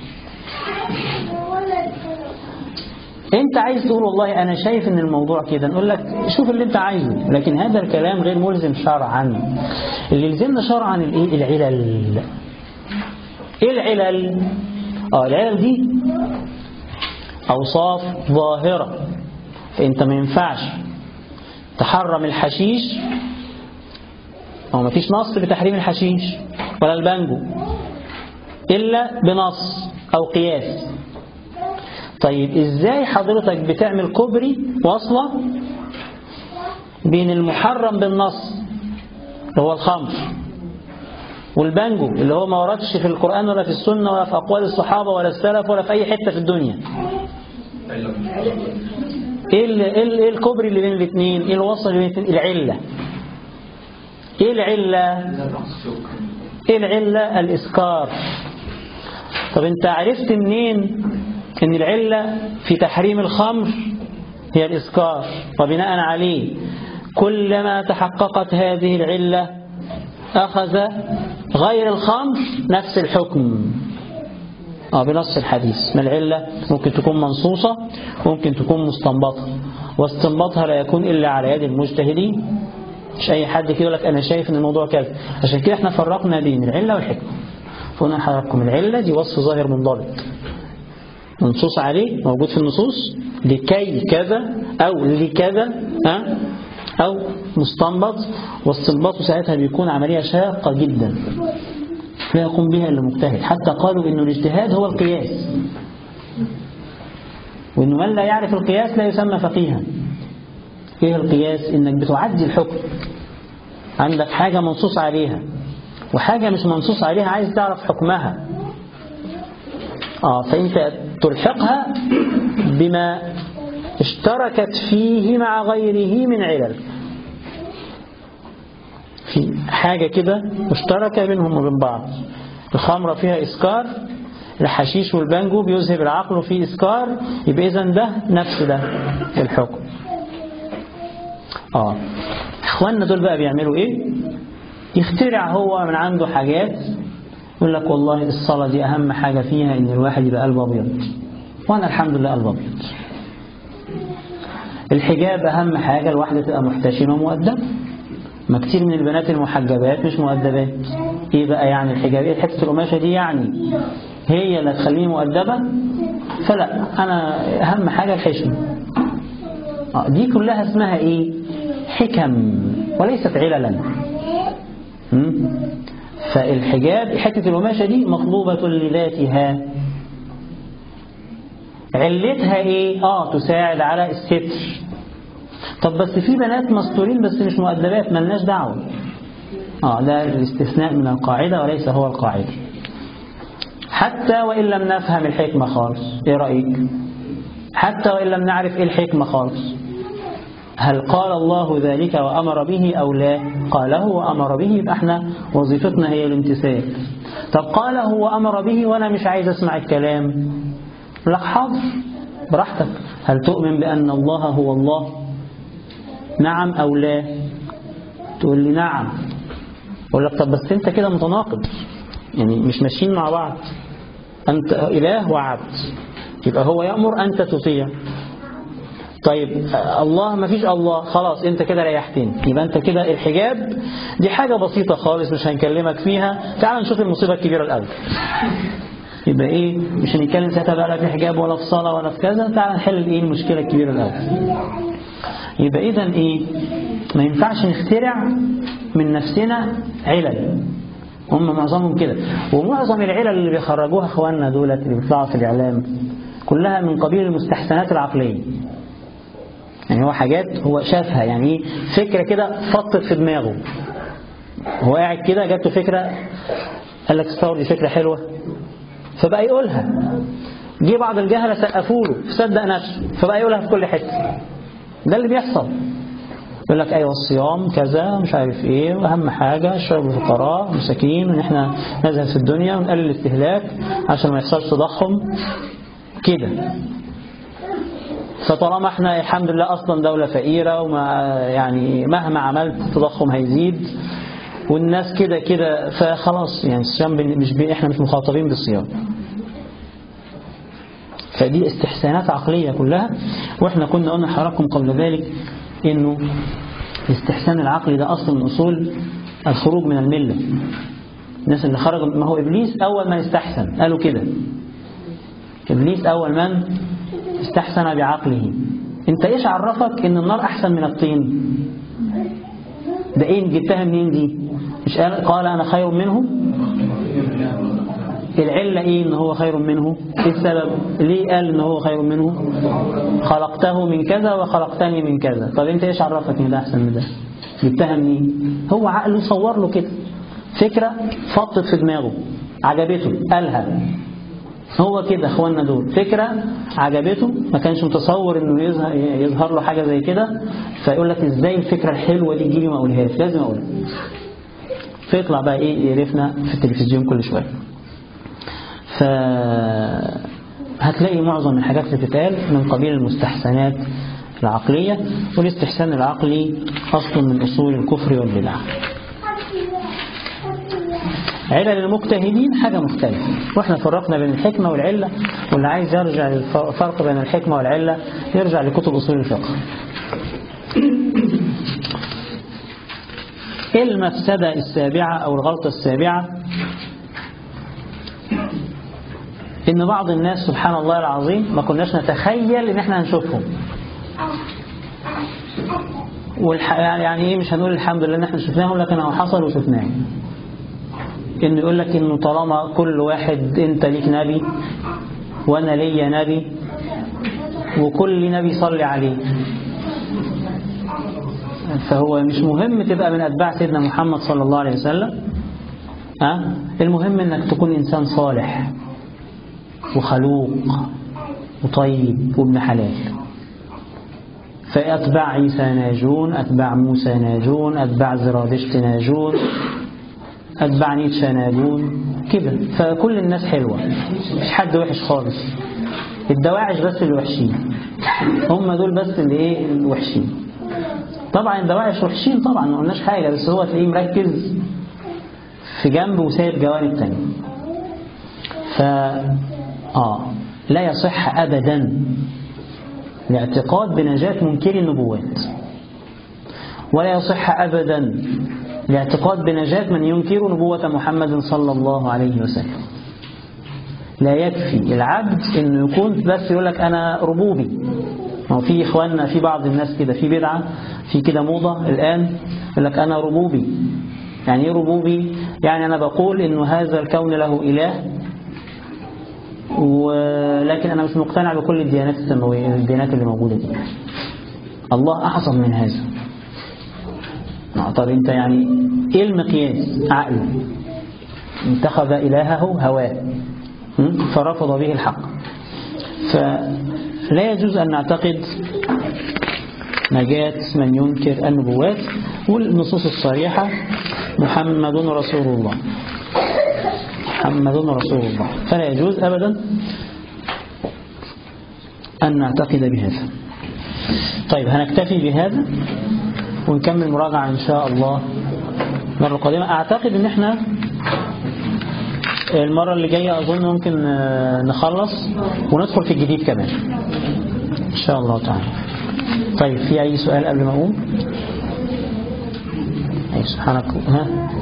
انت عايز تقول والله انا شايف ان الموضوع كده نقول لك شوف اللي انت عايزه لكن هذا الكلام غير ملزم شرعا اللي يلزمنا شرعا الايه العلل ايه العلل اه العلل دي اوصاف ظاهرة فانت ما ينفعش تحرم الحشيش او ما فيش نص بتحريم الحشيش ولا البانجو الا بنص او قياس طيب ازاي حضرتك بتعمل كوبري واصلة بين المحرم بالنص اللي هو الخمر والبانجو اللي هو ما وردش في القرآن ولا في السنة ولا في أقوال الصحابة ولا السلف ولا في أي حتة في الدنيا ايه ال ايه ايه الكوبري اللي بين الاثنين ايه الوصل اللي بين الاثنين العلة ايه العلة ايه العلة الاسكار طب انت عرفت منين ان العلة في تحريم الخمر هي الاسكار وبناء عليه كلما تحققت هذه العلة اخذ غير الخمر نفس الحكم اه بنص الحديث ما العلة ممكن تكون منصوصة ممكن تكون مستنبطة واستنباطها لا يكون إلا على يد المجتهدين مش أي حد كده يقول لك أنا شايف إن الموضوع كذا عشان كده احنا فرقنا بين العلة والحكمة فقلنا لحضراتكم العلة دي وصف ظاهر منضبط منصوص عليه موجود في النصوص لكي كذا أو لكذا ها أو مستنبط واستنباطه ساعتها بيكون عملية شاقة جدا لا يقوم بها إلا مجتهد حتى قالوا إنه الاجتهاد هو القياس وإنه من لا يعرف القياس لا يسمى فقيها إيه القياس إنك بتعدي الحكم عندك حاجة منصوص عليها وحاجة مش منصوص عليها عايز تعرف حكمها آه فأنت تلحقها بما اشتركت فيه مع غيره من علل في حاجة كده مشتركة بينهم وبين بعض الخمرة فيها إسكار الحشيش والبانجو بيذهب العقل فيه إسكار يبقى إذا ده نفس ده الحكم آه إخواننا دول بقى بيعملوا إيه يخترع هو من عنده حاجات يقول لك والله الصلاة دي أهم حاجة فيها إن الواحد يبقى قلبه أبيض وأنا الحمد لله قلبه أبيض الحجاب أهم حاجة الواحدة تبقى محتشمة مؤدبة ما كتير من البنات المحجبات مش مؤدبات ايه بقى يعني الحجاب ايه حته القماشه دي يعني هي اللي تخليني مؤدبه فلا انا اهم حاجه الحشمه آه دي كلها اسمها ايه حكم وليست عللا فالحجاب حته القماشه دي مطلوبه لذاتها علتها ايه اه تساعد على الستر طب بس في بنات مستورين بس مش مؤدبات ملناش دعوة اه ده الاستثناء من القاعدة وليس هو القاعدة حتى وإن لم نفهم الحكمة خالص ايه رأيك حتى وإن لم نعرف ايه الحكمة خالص هل قال الله ذلك وأمر به أو لا قاله وأمر به يبقى احنا وظيفتنا هي الامتثال طب قاله وأمر به وأنا مش عايز أسمع الكلام لك حاضر براحتك هل تؤمن بأن الله هو الله نعم أو لا تقول لي نعم أقول لك طب بس أنت كده متناقض يعني مش ماشيين مع بعض أنت إله وعبد يبقى هو يأمر أنت تطيع طيب الله ما فيش الله خلاص انت كده ريحتني يبقى انت كده الحجاب دي حاجة بسيطة خالص مش هنكلمك فيها تعال نشوف المصيبة الكبيرة الأول يبقى ايه مش هنتكلم ساعتها بقى لا في حجاب ولا في صلاة ولا في كذا تعال نحل ايه المشكلة الكبيرة الأول يبقى اذا ايه ما ينفعش نخترع من نفسنا علل هم معظمهم كده ومعظم العلل اللي بيخرجوها اخواننا دولت اللي بيطلعوا في الإعلام كلها من قبيل المستحسنات العقلية يعني هو حاجات هو شافها يعني ايه فكرة كده فطت في دماغه هو قاعد كده جات له فكرة قال لك استور دي فكرة حلوة فبقى يقولها جه بعض الجهلة سقفوا له فصدق نفسه فبقى يقولها في كل حتة ده اللي بيحصل يقول لك ايوه الصيام كذا مش عارف ايه واهم حاجه الشعب الفقراء مساكين وان احنا نزهد في الدنيا ونقلل الاستهلاك عشان ما يحصلش تضخم كده فطالما احنا الحمد لله اصلا دولة فقيرة وما يعني مهما عملت التضخم هيزيد والناس كده كده فخلاص يعني الصيام مش بي احنا مش مخاطبين بالصيام فدي استحسانات عقلية كلها واحنا كنا قلنا لحضراتكم قبل ذلك انه الاستحسان العقلي ده اصل من اصول الخروج من الملة الناس اللي خرج ما هو ابليس اول من استحسن قالوا كده ابليس اول من استحسن بعقله انت ايش عرفك ان النار احسن من الطين ده ايه جبتها منين دي مش قال, قال انا خير منه العلة ايه ان هو خير منه ايه السبب ليه قال ان هو خير منه خلقته من كذا وخلقتني من كذا طب انت ايش عرفك ان ده احسن من ده جبتها منين هو عقله صور له كده فكرة فطت في دماغه عجبته قالها هو كده اخواننا دول فكرة عجبته ما كانش متصور انه يظهر, يظهر له حاجة زي كده فيقول لك ازاي الفكرة الحلوة دي تجيلي ما اقولهاش لازم اقولها فيطلع بقى ايه يعرفنا في التلفزيون كل شوية ف هتلاقي معظم الحاجات اللي بتتقال من قبيل المستحسنات العقلية والاستحسان العقلي أصل من أصول الكفر والبدع علل المجتهدين حاجة مختلفة واحنا فرقنا بين الحكمة والعلة واللي عايز يرجع للفرق بين الحكمة والعلة يرجع لكتب أصول الفقه المفسدة السابعة أو الغلطة السابعة إن بعض الناس سبحان الله العظيم ما كناش نتخيل إن احنا هنشوفهم والح... يعني ايه مش هنقول الحمد لله ان احنا شفناهم لكن هو حصل وشفناه انه يقول لك انه طالما كل واحد انت ليك نبي وانا ليا نبي وكل نبي صلي عليه فهو مش مهم تبقى من اتباع سيدنا محمد صلى الله عليه وسلم ها المهم انك تكون انسان صالح وخلوق وطيب وابن حلال فأتباع عيسى ناجون أتباع موسى ناجون أتباع زرادشت ناجون أتباع نيتشا ناجون كده فكل الناس حلوة مش حد وحش خالص الدواعش بس اللي وحشين هم دول بس اللي ايه الوحشين طبعا الدواعش وحشين طبعا ما قلناش حاجة بس هو تلاقيه مركز في جنب وسايب جوانب تانية ف آه لا يصح أبدا الاعتقاد بنجاة منكر النبوات ولا يصح أبدا الاعتقاد بنجاة من ينكر نبوة محمد صلى الله عليه وسلم لا يكفي العبد انه يكون بس يقول لك انا ربوبي هو في اخواننا في بعض الناس كده في بدعة في كده موضة الآن يقول لك انا ربوبي يعني ايه ربوبي يعني انا بقول انه هذا الكون له اله ولكن أنا مش مقتنع بكل الديانات السماوية الديانات اللي موجودة دي الله أعظم من هذا طب أنت يعني إيه المقياس عقله اتخذ إلهه هواه فرفض به الحق فلا يجوز أن نعتقد نجاة من ينكر النبوات والنصوص الصريحة محمد رسول الله محمد رسول الله فلا يجوز أبدا أن نعتقد بهذا طيب هنكتفي بهذا ونكمل مراجعة إن شاء الله المرة القادمة أعتقد إن إحنا المرة اللي جاية أظن ممكن آه، نخلص وندخل في الجديد كمان إن شاء الله تعالى طيب في أي سؤال قبل ما أقوم أي سبحانك ها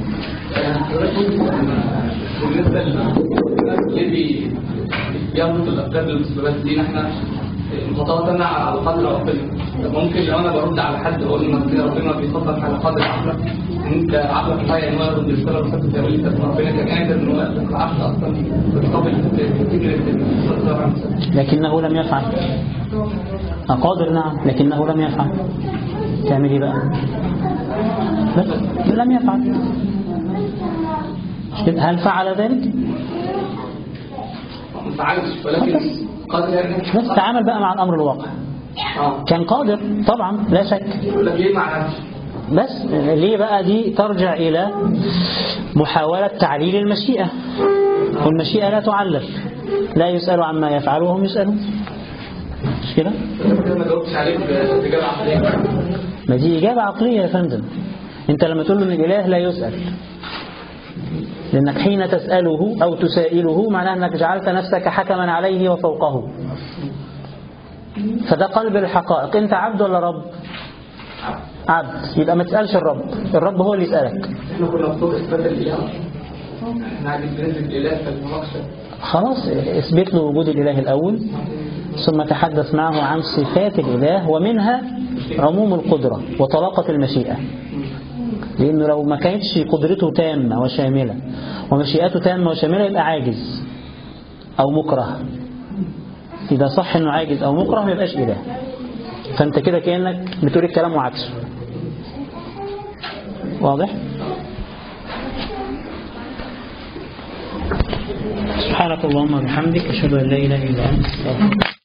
بالنسبه للناس اللي بياخدوا الافكار للمسلمات دي احنا متوطنة على قدر ربنا طب ممكن لو انا برد على حد اقول له ما ربنا بيفضل على قدر عقلك انت عقلك هاي ان هو يرد الرساله ويثبت تاويل طب ربنا كان قادر ان هو يخلق العقل اصلا بالقبل فكره لكنه لم يفعل قادر نعم لكنه لم يفعل تعمل ايه بقى بس لم يفعل مش كده؟ هل فعل ذلك ما فعلش ولكن قادر يعني بس تعامل بقى مع الامر الواقع اه كان قادر طبعا لا شك يقول لك ليه ما عملش بس ليه بقى دي ترجع إلى محاولة تعليل المشيئة والمشيئة لا تعلل لا يسأل عما يفعل وهم يسألون مش كده؟ كده ما جاوبتش عليك باجابه عقليه ما دي إجابة عقلية يا فندم أنت لما تقول له إن الإله لا يسأل لأنك حين تسأله أو تسائله معناه أنك جعلت نفسك حكما عليه وفوقه فده قلب الحقائق أنت عبد ولا رب عبد يبقى ما تسألش الرب الرب هو اللي يسألك احنا كنا في فوق اثبات الاله احنا عايزين ننزل الاله في المناقشه خلاص اثبت له وجود الإله الأول ثم تحدث معه عن صفات الإله ومنها عموم القدرة وطلاقة المشيئة لأنه لو ما كانتش قدرته تامة وشاملة ومشيئته تامة وشاملة يبقى عاجز أو مكره إذا صح أنه عاجز أو مكره ما يبقاش إله فأنت كده كأنك بتقول الكلام وعكسه واضح؟ سبحانك اللهم وبحمدك أشهد أن لا إله إلا أنت أستغفرك